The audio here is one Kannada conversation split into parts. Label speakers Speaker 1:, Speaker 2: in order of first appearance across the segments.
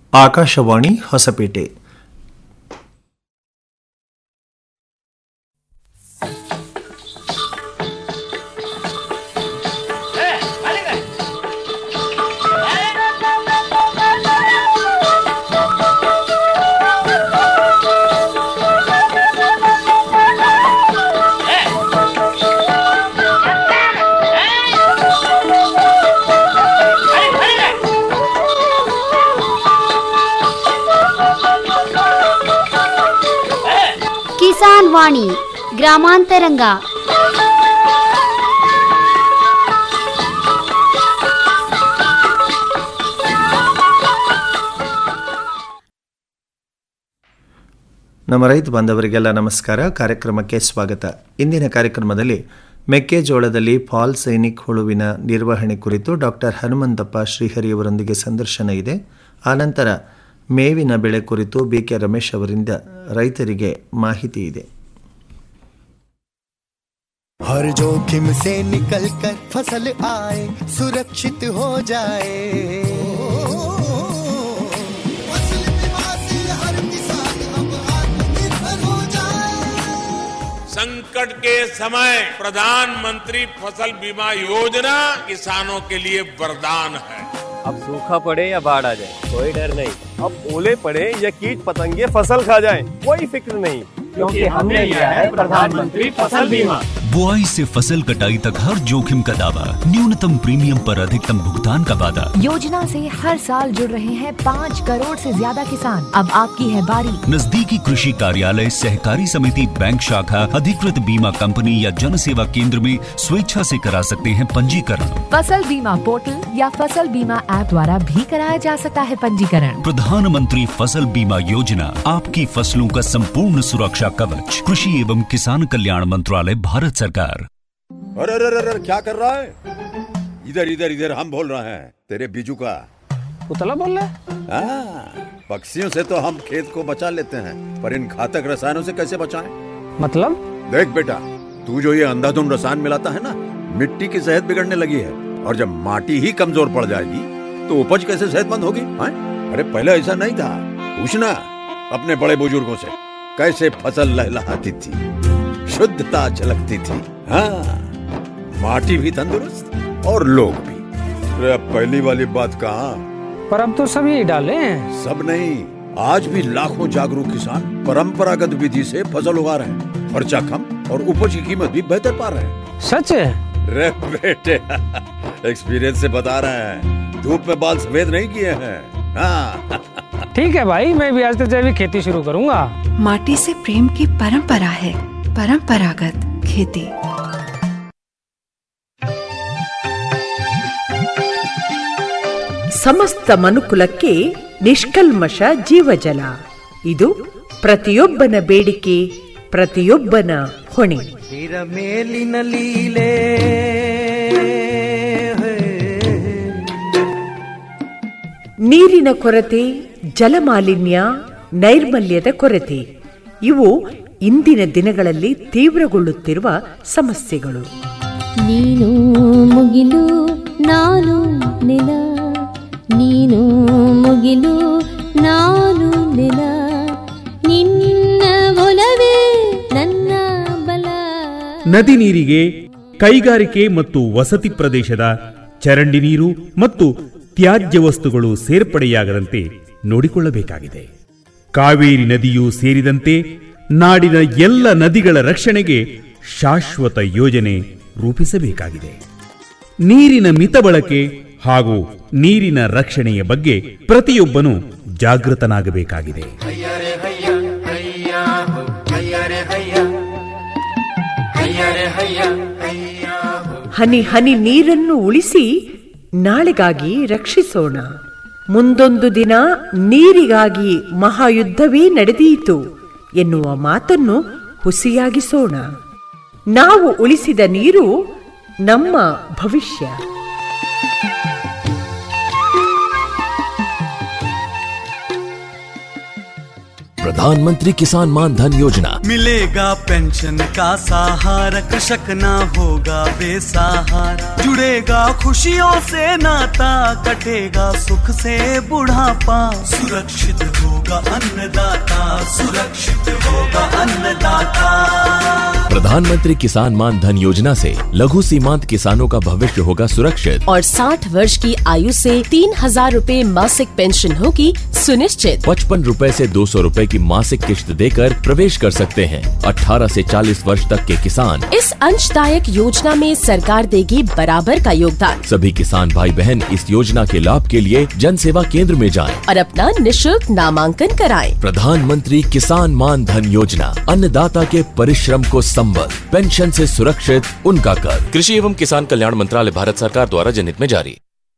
Speaker 1: ಆಕಾಶವಾಣಿ ಹೊಸಪೇಟೆ
Speaker 2: ಕಿಸಾನ್ ವಾಣಿ ಗ್ರಾಮಾಂತರಂಗ
Speaker 1: ನಮ್ಮ ರೈತ ಬಾಂಧವರಿಗೆಲ್ಲ ನಮಸ್ಕಾರ ಕಾರ್ಯಕ್ರಮಕ್ಕೆ ಸ್ವಾಗತ ಇಂದಿನ ಕಾರ್ಯಕ್ರಮದಲ್ಲಿ ಮೆಕ್ಕೆಜೋಳದಲ್ಲಿ ಫಾಲ್ ಸೈನಿಕ್ ಹುಳುವಿನ ನಿರ್ವಹಣೆ ಕುರಿತು ಡಾಕ್ಟರ್ ಹನುಮಂತಪ್ಪ ಶ್ರೀಹರಿಯವರೊಂದಿಗೆ ಸಂದರ್ಶನ ಇದೆ ಆನಂತರ ಮೇವಿನ ಬೆಳೆ ಕುರಿತು ಬಿ ಕೆ ರಮೇಶ್ ಅವರಿಂದ ರೈತರಿಗೆ ಮಾಹಿತಿ ಇದೆ
Speaker 3: हर जोखिम से निकल कर फसल आए सुरक्षित हो जाए फसल बीमा से हर किसान अब आत्मनिर्भर हो जाए
Speaker 4: संकट के समय प्रधानमंत्री फसल बीमा योजना किसानों के लिए वरदान है
Speaker 5: अब सूखा पड़े या बाढ़ आ जाए कोई डर नहीं अब ओले पड़े या कीट पतंगे फसल खा जाए कोई फिक्र नहीं क्योंकि हमने लिया है प्रधानमंत्री फसल बीमा
Speaker 6: बुआई से फसल कटाई तक हर जोखिम का दावा न्यूनतम प्रीमियम पर अधिकतम भुगतान का वादा
Speaker 7: योजना से हर साल जुड़ रहे हैं पाँच करोड़ से ज्यादा किसान अब आपकी है बारी
Speaker 6: नजदीकी कृषि कार्यालय सहकारी समिति बैंक शाखा अधिकृत बीमा कंपनी या जन सेवा केंद्र में स्वेच्छा से करा सकते हैं पंजीकरण
Speaker 7: फसल बीमा पोर्टल या फसल बीमा ऐप द्वारा भी कराया जा सकता है पंजीकरण
Speaker 6: प्रधानमंत्री फसल बीमा योजना आपकी फसलों का संपूर्ण सुरक्षा कवच कृषि एवं किसान कल्याण मंत्रालय भारत सरकार
Speaker 8: अरे अरे अरे अरे, क्या कर रहा है इधर इधर इधर हम बोल रहे हैं तेरे बीजू का
Speaker 5: उतला बोल रहा
Speaker 8: हाँ, पक्षियों से तो हम खेत को बचा लेते हैं पर इन घातक रसायनों से कैसे बचाएं?
Speaker 5: मतलब
Speaker 8: देख बेटा तू जो ये अंधाधुंध रसायन मिलाता है ना मिट्टी की सेहत बिगड़ने लगी है और जब माटी ही कमजोर पड़ जाएगी तो उपज कैसे सेहतमंद होगी हाँ? अरे पहले ऐसा नहीं था पूछना अपने बड़े बुजुर्गों से कैसे फसल लहलहाती थी शुद्धता झलकती थी हाँ माटी भी तंदुरुस्त और लोग भी अरे अब पहली वाली बात कहाँ
Speaker 5: पर अब तो सभी डाले हैं
Speaker 8: सब नहीं आज भी लाखों जागरूक किसान परंपरागत विधि से फसल उगा रहे हैं खर्चा कम और उपज की कीमत भी बेहतर पा रहे हैं
Speaker 5: सच है
Speaker 8: रे बेटे एक्सपीरियंस से बता रहे हैं धूप में बाल सफेद नहीं किए हैं हाँ
Speaker 5: ठीक है भाई मैं भी आज से जैविक खेती शुरू करूंगा
Speaker 9: माटी से प्रेम की परंपरा है परंपरागत खेती
Speaker 10: ಸಮಸ್ತ ಮನುಕುಲಕ್ಕೆ ನಿಷ್ಕಲ್ಮಶ ಜೀವಜಲ ಇದು ಪ್ರತಿಯೊಬ್ಬನ ಬೇಡಿಕೆ ಪ್ರತಿಯೊಬ್ಬನ ಹೊಣೆ
Speaker 3: तेर ಮೇಲಿನ ಲೀಲೆ
Speaker 10: ನೀರಿನ ಕೊರತೆ ಜಲಮಾಲಿನ್ಯ ನೈರ್ಮಲ್ಯದ ಕೊರತೆ ಇವು ಇಂದಿನ ದಿನಗಳಲ್ಲಿ ತೀವ್ರಗೊಳ್ಳುತ್ತಿರುವ ಸಮಸ್ಯೆಗಳು
Speaker 11: ನೀನು ಮುಗಿಲು ನಾನು ನೆಲ ನೀನು ಮುಗಿಲು ನಾನು ನೆಲ ನಿನ್ನ ಒಲವೇ ನನ್ನ ಬಲ
Speaker 12: ನದಿ ನೀರಿಗೆ ಕೈಗಾರಿಕೆ ಮತ್ತು ವಸತಿ ಪ್ರದೇಶದ ಚರಂಡಿ ನೀರು ಮತ್ತು ತ್ಯಾಜ್ಯ ವಸ್ತುಗಳು ಸೇರ್ಪಡೆಯಾಗದಂತೆ ನೋಡಿಕೊಳ್ಳಬೇಕಾಗಿದೆ ಕಾವೇರಿ ನದಿಯೂ ಸೇರಿದಂತೆ ನಾಡಿನ ಎಲ್ಲ ನದಿಗಳ ರಕ್ಷಣೆಗೆ ಶಾಶ್ವತ ಯೋಜನೆ ರೂಪಿಸಬೇಕಾಗಿದೆ ನೀರಿನ ಮಿತ ಬಳಕೆ ಹಾಗೂ ನೀರಿನ ರಕ್ಷಣೆಯ ಬಗ್ಗೆ ಪ್ರತಿಯೊಬ್ಬನೂ ಜಾಗೃತನಾಗಬೇಕಾಗಿದೆ
Speaker 10: ಹನಿ ಹನಿ ನೀರನ್ನು ಉಳಿಸಿ ನಾಳೆಗಾಗಿ ರಕ್ಷಿಸೋಣ ಮುಂದೊಂದು ದಿನ ನೀರಿಗಾಗಿ ಮಹಾಯುದ್ಧವೇ ನಡೆದೀತು ಎನ್ನುವ ಮಾತನ್ನು ಹುಸಿಯಾಗಿಸೋಣ ನಾವು ಉಳಿಸಿದ ನೀರು ನಮ್ಮ ಭವಿಷ್ಯ
Speaker 13: प्रधानमंत्री किसान मान धन योजना
Speaker 14: मिलेगा पेंशन का सहारा कृषक ना होगा बेसहारा जुड़ेगा खुशियों से नाता कटेगा सुख से बुढ़ापा सुरक्षित होगा अन्नदाता सुरक्षित होगा अन्नदाता
Speaker 13: प्रधानमंत्री किसान मान धन योजना से लघु सीमांत किसानों का भविष्य होगा सुरक्षित
Speaker 15: और 60 वर्ष की आयु से तीन हजार रूपए मासिक पेंशन होगी सुनिश्चित
Speaker 13: पचपन रूपए से दो सौ रूपए की मासिक किश्त देकर प्रवेश कर सकते हैं 18 से 40 वर्ष तक के किसान
Speaker 15: इस अंशदायक योजना में सरकार देगी बराबर का योगदान
Speaker 13: सभी किसान भाई बहन इस योजना के लाभ के लिए जन सेवा केंद्र में जाएं।
Speaker 15: और अपना निशुल्क नामांकन कराएं।
Speaker 13: प्रधानमंत्री किसान मान धन योजना अन्नदाता के परिश्रम को संबल पेंशन से सुरक्षित उनका कर कृषि एवं किसान कल्याण मंत्रालय भारत सरकार द्वारा जनहित में जारी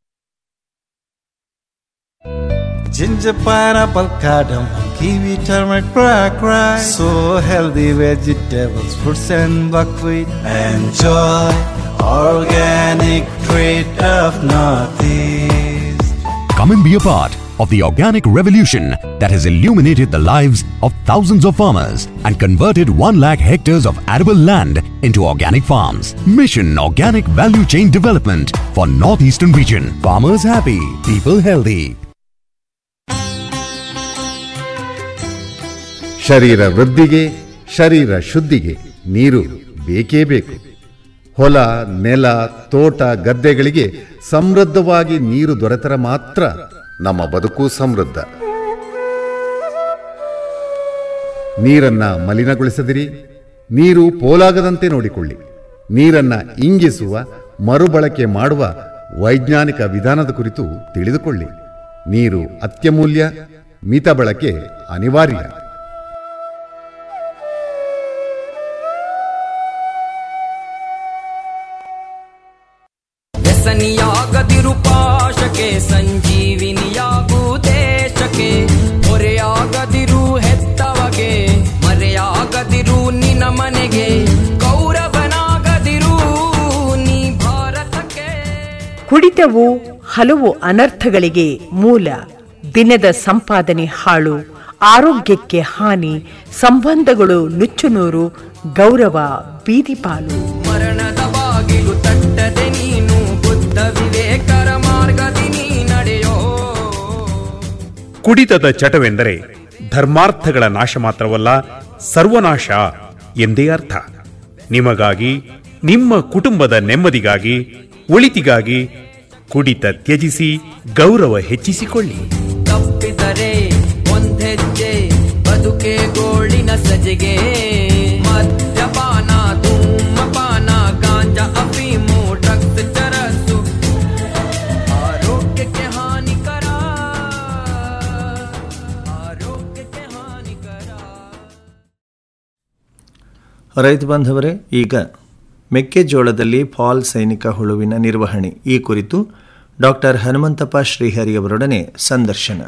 Speaker 16: Ginger, pineapple, cardamom, kiwi, turmeric, black rice. So healthy vegetables, fruits and buckwheat. Enjoy organic treat of Northeast.
Speaker 17: Come and be a part of the organic revolution that has illuminated the lives of thousands of farmers and converted 1 lakh hectares of arable land into organic farms. Mission Organic Value Chain Development for Northeastern Region. Farmers happy, people healthy.
Speaker 18: ಶರೀರ ವೃದ್ಧಿಗೆ ಶರೀರ ಶುದ್ಧಿಗೆ ನೀರು ಬೇಕೇ ಬೇಕು ಹೊಲ ನೆಲ ತೋಟ ಗದ್ದೆಗಳಿಗೆ ಸಮೃದ್ಧವಾಗಿ ನೀರು ದೊರೆತರೆ ಮಾತ್ರ ನಮ್ಮ ಬದುಕು ಸಮೃದ್ಧ ನೀರನ್ನ ಮಲಿನಗೊಳಿಸದಿರಿ ನೀರು ಪೋಲಾಗದಂತೆ ನೋಡಿಕೊಳ್ಳಿ ನೀರನ್ನ ಇಂಗಿಸುವ ಮರುಬಳಕೆ ಮಾಡುವ ವೈಜ್ಞಾನಿಕ ವಿಧಾನದ ಕುರಿತು ತಿಳಿದುಕೊಳ್ಳಿ ನೀರು ಅತ್ಯಮೂಲ್ಯ ಮಿತ ಬಳಕೆ ಅನಿವಾರ್ಯ
Speaker 19: ವ್ಯಸನಿಯಾಗದಿರು ಪಾಶಕೆ ಸಂಜೀವಿನಿಯಾಗು ದೇಶಕ್ಕೆ ಹೊರೆಯಾಗದಿರು ಹೆತ್ತವಗೆ ಮರೆಯಾಗದಿರು ನಿನ ಮನೆಗೆ ಗೌರವನಾಗದಿರು ನೀ ಭಾರತಕ್ಕೆ
Speaker 10: ಕುಡಿತವು ಹಲವು ಅನರ್ಥಗಳಿಗೆ ಮೂಲ ದಿನದ ಸಂಪಾದನೆ ಹಾಳು ಆರೋಗ್ಯಕ್ಕೆ ಹಾನಿ ಸಂಬಂಧಗಳು ನುಚ್ಚುನೂರು ಗೌರವ ಬೀದಿಪಾಲು
Speaker 19: ಮರಣದ ಬಾಗಿಲು ತಟ್ಟದೆ ನೀನು ಬುದ್ಧ ವಿವೇಕರ ಮಾರ್ಗದಿ ನೀ ನಡೆಯೋ
Speaker 12: ಕುಡಿತದ ಚಟವೆಂದರೆ ಧರ್ಮಾರ್ಥಗಳ ನಾಶ ಮಾತ್ರವಲ್ಲ ಸರ್ವನಾಶ ಎಂದೇ ಅರ್ಥ ನಿಮಗಾಗಿ ನಿಮ್ಮ ಕುಟುಂಬದ ನೆಮ್ಮದಿಗಾಗಿ ಒಳಿತಿಗಾಗಿ ಕುಡಿತ ತ್ಯಜಿಸಿ ಗೌರವ ಹೆಚ್ಚಿಸಿಕೊಳ್ಳಿ
Speaker 19: ತಪ್ಪಿದರೆ ಒಂದೆಜ್ಜೆ ಬದುಕೆ ಗೋಳಿನ ಸಜೆಗೆ ಮದ್ಯಪಾನ ಧೂಮಪಾನ ಗಾಂಜಾ ಅಫೀಮು ಡ್ರಗ್ಸ್ ಚರಸು ಆರೋಗ್ಯಕ್ಕೆ ಹಾನಿಕರ ಆರೋಗ್ಯಕ್ಕೆ ಹಾನಿಕರ
Speaker 1: ರೈತ ಬಾಂಧವರೇ ಈಗ ಮೆಕ್ಕೆಜೋಳದಲ್ಲಿ ಫಾಲ್ ಸೈನಿಕ ಹುಳುವಿನ ನಿರ್ವಹಣೆ ಈ ಕುರಿತು ಡಾಕ್ಟರ್ ಹನುಮಂತಪ್ಪ ಶ್ರೀಹರಿ ಅವರೊಡನೆ ಸಂದರ್ಶನ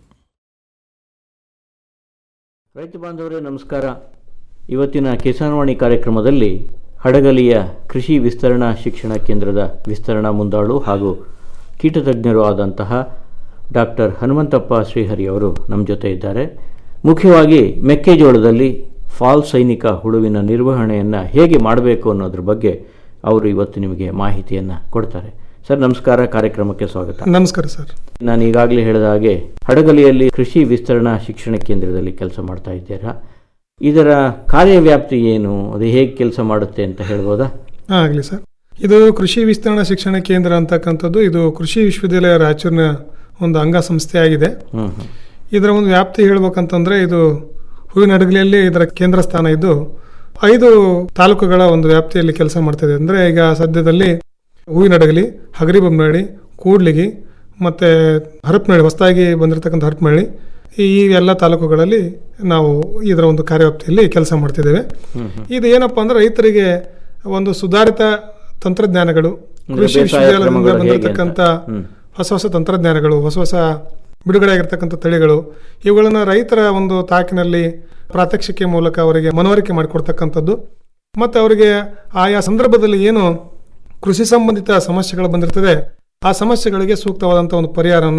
Speaker 20: ರೈತ ಬಾಂಧವರೇ ನಮಸ್ಕಾರ ಇವತ್ತಿನ ಕಿಸಾನ್ವಾಣಿ ಕಾರ್ಯಕ್ರಮದಲ್ಲಿ ಹಡಗಲಿಯ ಕೃಷಿ ವಿಸ್ತರಣಾ ಶಿಕ್ಷಣ ಕೇಂದ್ರದ ವಿಸ್ತರಣಾ ಮುಂದಾಳು ಹಾಗೂ ಕೀಟತಜ್ಞರು ಆದಂತಹ ಡಾಕ್ಟರ್ ಹನುಮಂತಪ್ಪ ಶ್ರೀಹರಿ ಅವರು ನಮ್ಮ ಜೊತೆ ಇದ್ದಾರೆ ಮುಖ್ಯವಾಗಿ ಮೆಕ್ಕೆಜೋಳದಲ್ಲಿ ಫಾಲ್ ಸೈನಿಕ ಹುಳುವಿನ ನಿರ್ವಹಣೆಯನ್ನು ಹೇಗೆ ಮಾಡಬೇಕು ಅನ್ನೋದ್ರ ಬಗ್ಗೆ ಅವರು ಇವತ್ತು ನಿಮಗೆ ಮಾಹಿತಿಯನ್ನು ಕೊಡ್ತಾರೆ ಸರ್ ನಮಸ್ಕಾರ ಕಾರ್ಯಕ್ರಮಕ್ಕೆ ಸ್ವಾಗತ
Speaker 21: ನಮಸ್ಕಾರ ಸರ್
Speaker 20: ನಾನು ಈಗಾಗಲೇ ಹೇಳಿದ ಹಾಗೆ ಹಡಗಲಿಯಲ್ಲಿ ಕೃಷಿ ವಿಸ್ತರಣಾ ಶಿಕ್ಷಣ ಕೇಂದ್ರದಲ್ಲಿ ಕೆಲಸ ಮಾಡ್ತಾ ಇದ್ದೀರಾ ಇದರ ಕಾರ್ಯವ್ಯಾಪ್ತಿ ಏನು ಅದು ಹೇಗೆ ಕೆಲಸ ಮಾಡುತ್ತೆ ಅಂತ ಹೇಳ್ಬೋದಾ
Speaker 21: ಹಾಂ ಆಗಲಿ ಸರ್ ಇದು ಕೃಷಿ ವಿಸ್ತರಣಾ ಶಿಕ್ಷಣ ಕೇಂದ್ರ ಅಂತಕ್ಕಂಥದ್ದು ಇದು ಕೃಷಿ ವಿಶ್ವವಿದ್ಯಾಲಯ ರಾಯಚೂರಿನ ಒಂದು ಅಂಗಸಂಸ್ಥೆ ಆಗಿದೆ
Speaker 20: ಹ್ಮ್ ಹ್ಮ್.
Speaker 21: ಇದರ ಒಂದು ವ್ಯಾಪ್ತಿ ಹೇಳ್ಬೇಕಂತಂದ್ರೆ ಇದು ಹೂವಿನ ಹಡಗಲಿಯಲ್ಲಿ ಇದರ ಕೇಂದ್ರ ಸ್ಥಾನ ಇದ್ದು ಐದು ತಾಲೂಕುಗಳ ಒಂದು ವ್ಯಾಪ್ತಿಯಲ್ಲಿ ಕೆಲಸ ಮಾಡ್ತಿದೆ ಅಂದರೆ ಈಗ ಸದ್ಯದಲ್ಲಿ ಹೂವಿನ ಹಡಗಲಿ ಹಗರಿಬೊಮ್ಮನಹಳ್ಳಿ ಕೂಡ್ಲಿಗಿ ಮತ್ತು ಹರಪನಹಳ್ಳಿ ಹೊಸದಾಗಿ ಬಂದಿರತಕ್ಕಂಥ ಹರಪನಹಳ್ಳಿ ಈ ಎಲ್ಲ ತಾಲೂಕುಗಳಲ್ಲಿ ನಾವು ಇದರ ಒಂದು ಕಾರ್ಯವ್ಯಾಪ್ತಿಯಲ್ಲಿ ಕೆಲಸ ಮಾಡ್ತಿದ್ದೇವೆ
Speaker 20: ಹ್ಮ್ ಹ್ಮ್.
Speaker 21: ಇದು ಏನಪ್ಪಾ ಅಂದ್ರೆ ರೈತರಿಗೆ ಒಂದು ಸುಧಾರಿತ ತಂತ್ರಜ್ಞಾನಗಳು
Speaker 20: ಅಂದ್ರೆ
Speaker 21: ಕೃಷಿ
Speaker 20: ಬೇಸಾಯ
Speaker 21: ವಿಶ್ವವಿದ್ಯಾಲಯದಿಂದ
Speaker 20: ಕ್ರಮಗಳು ಹೇಗೆ ಅಂತ?
Speaker 21: ಬಂದಿರತಕ್ಕಂಥ
Speaker 20: ಹ್ಮ್.
Speaker 21: ಹೊಸ ಹೊಸ ತಂತ್ರಜ್ಞಾನಗಳು ಹೊಸ ಹೊಸ ಬಿಡುಗಡೆ ಆಗಿರ್ತಕ್ಕಂಥ ತಳಿಗಳು ಇವುಗಳನ್ನು ರೈತರ ಒಂದು ತಾಕಿನಲ್ಲಿ ಪ್ರಾತ್ಯಕ್ಷಿಕೆ ಮೂಲಕ ಅವರಿಗೆ ಮನವರಿಕೆ ಮಾಡಿಕೊಡ್ತಕ್ಕಂಥದ್ದು ಮತ್ತು ಅವರಿಗೆ ಆಯಾ ಸಂದರ್ಭದಲ್ಲಿ ಏನು ಕೃಷಿ ಸಂಬಂಧಿತ ಸಮಸ್ಯೆಗಳು ಬಂದಿರ್ತದೆ ಆ ಸಮಸ್ಯೆಗಳಿಗೆ ಸೂಕ್ತವಾದಂಥ ಒಂದು ಪರಿಹಾರವನ್ನು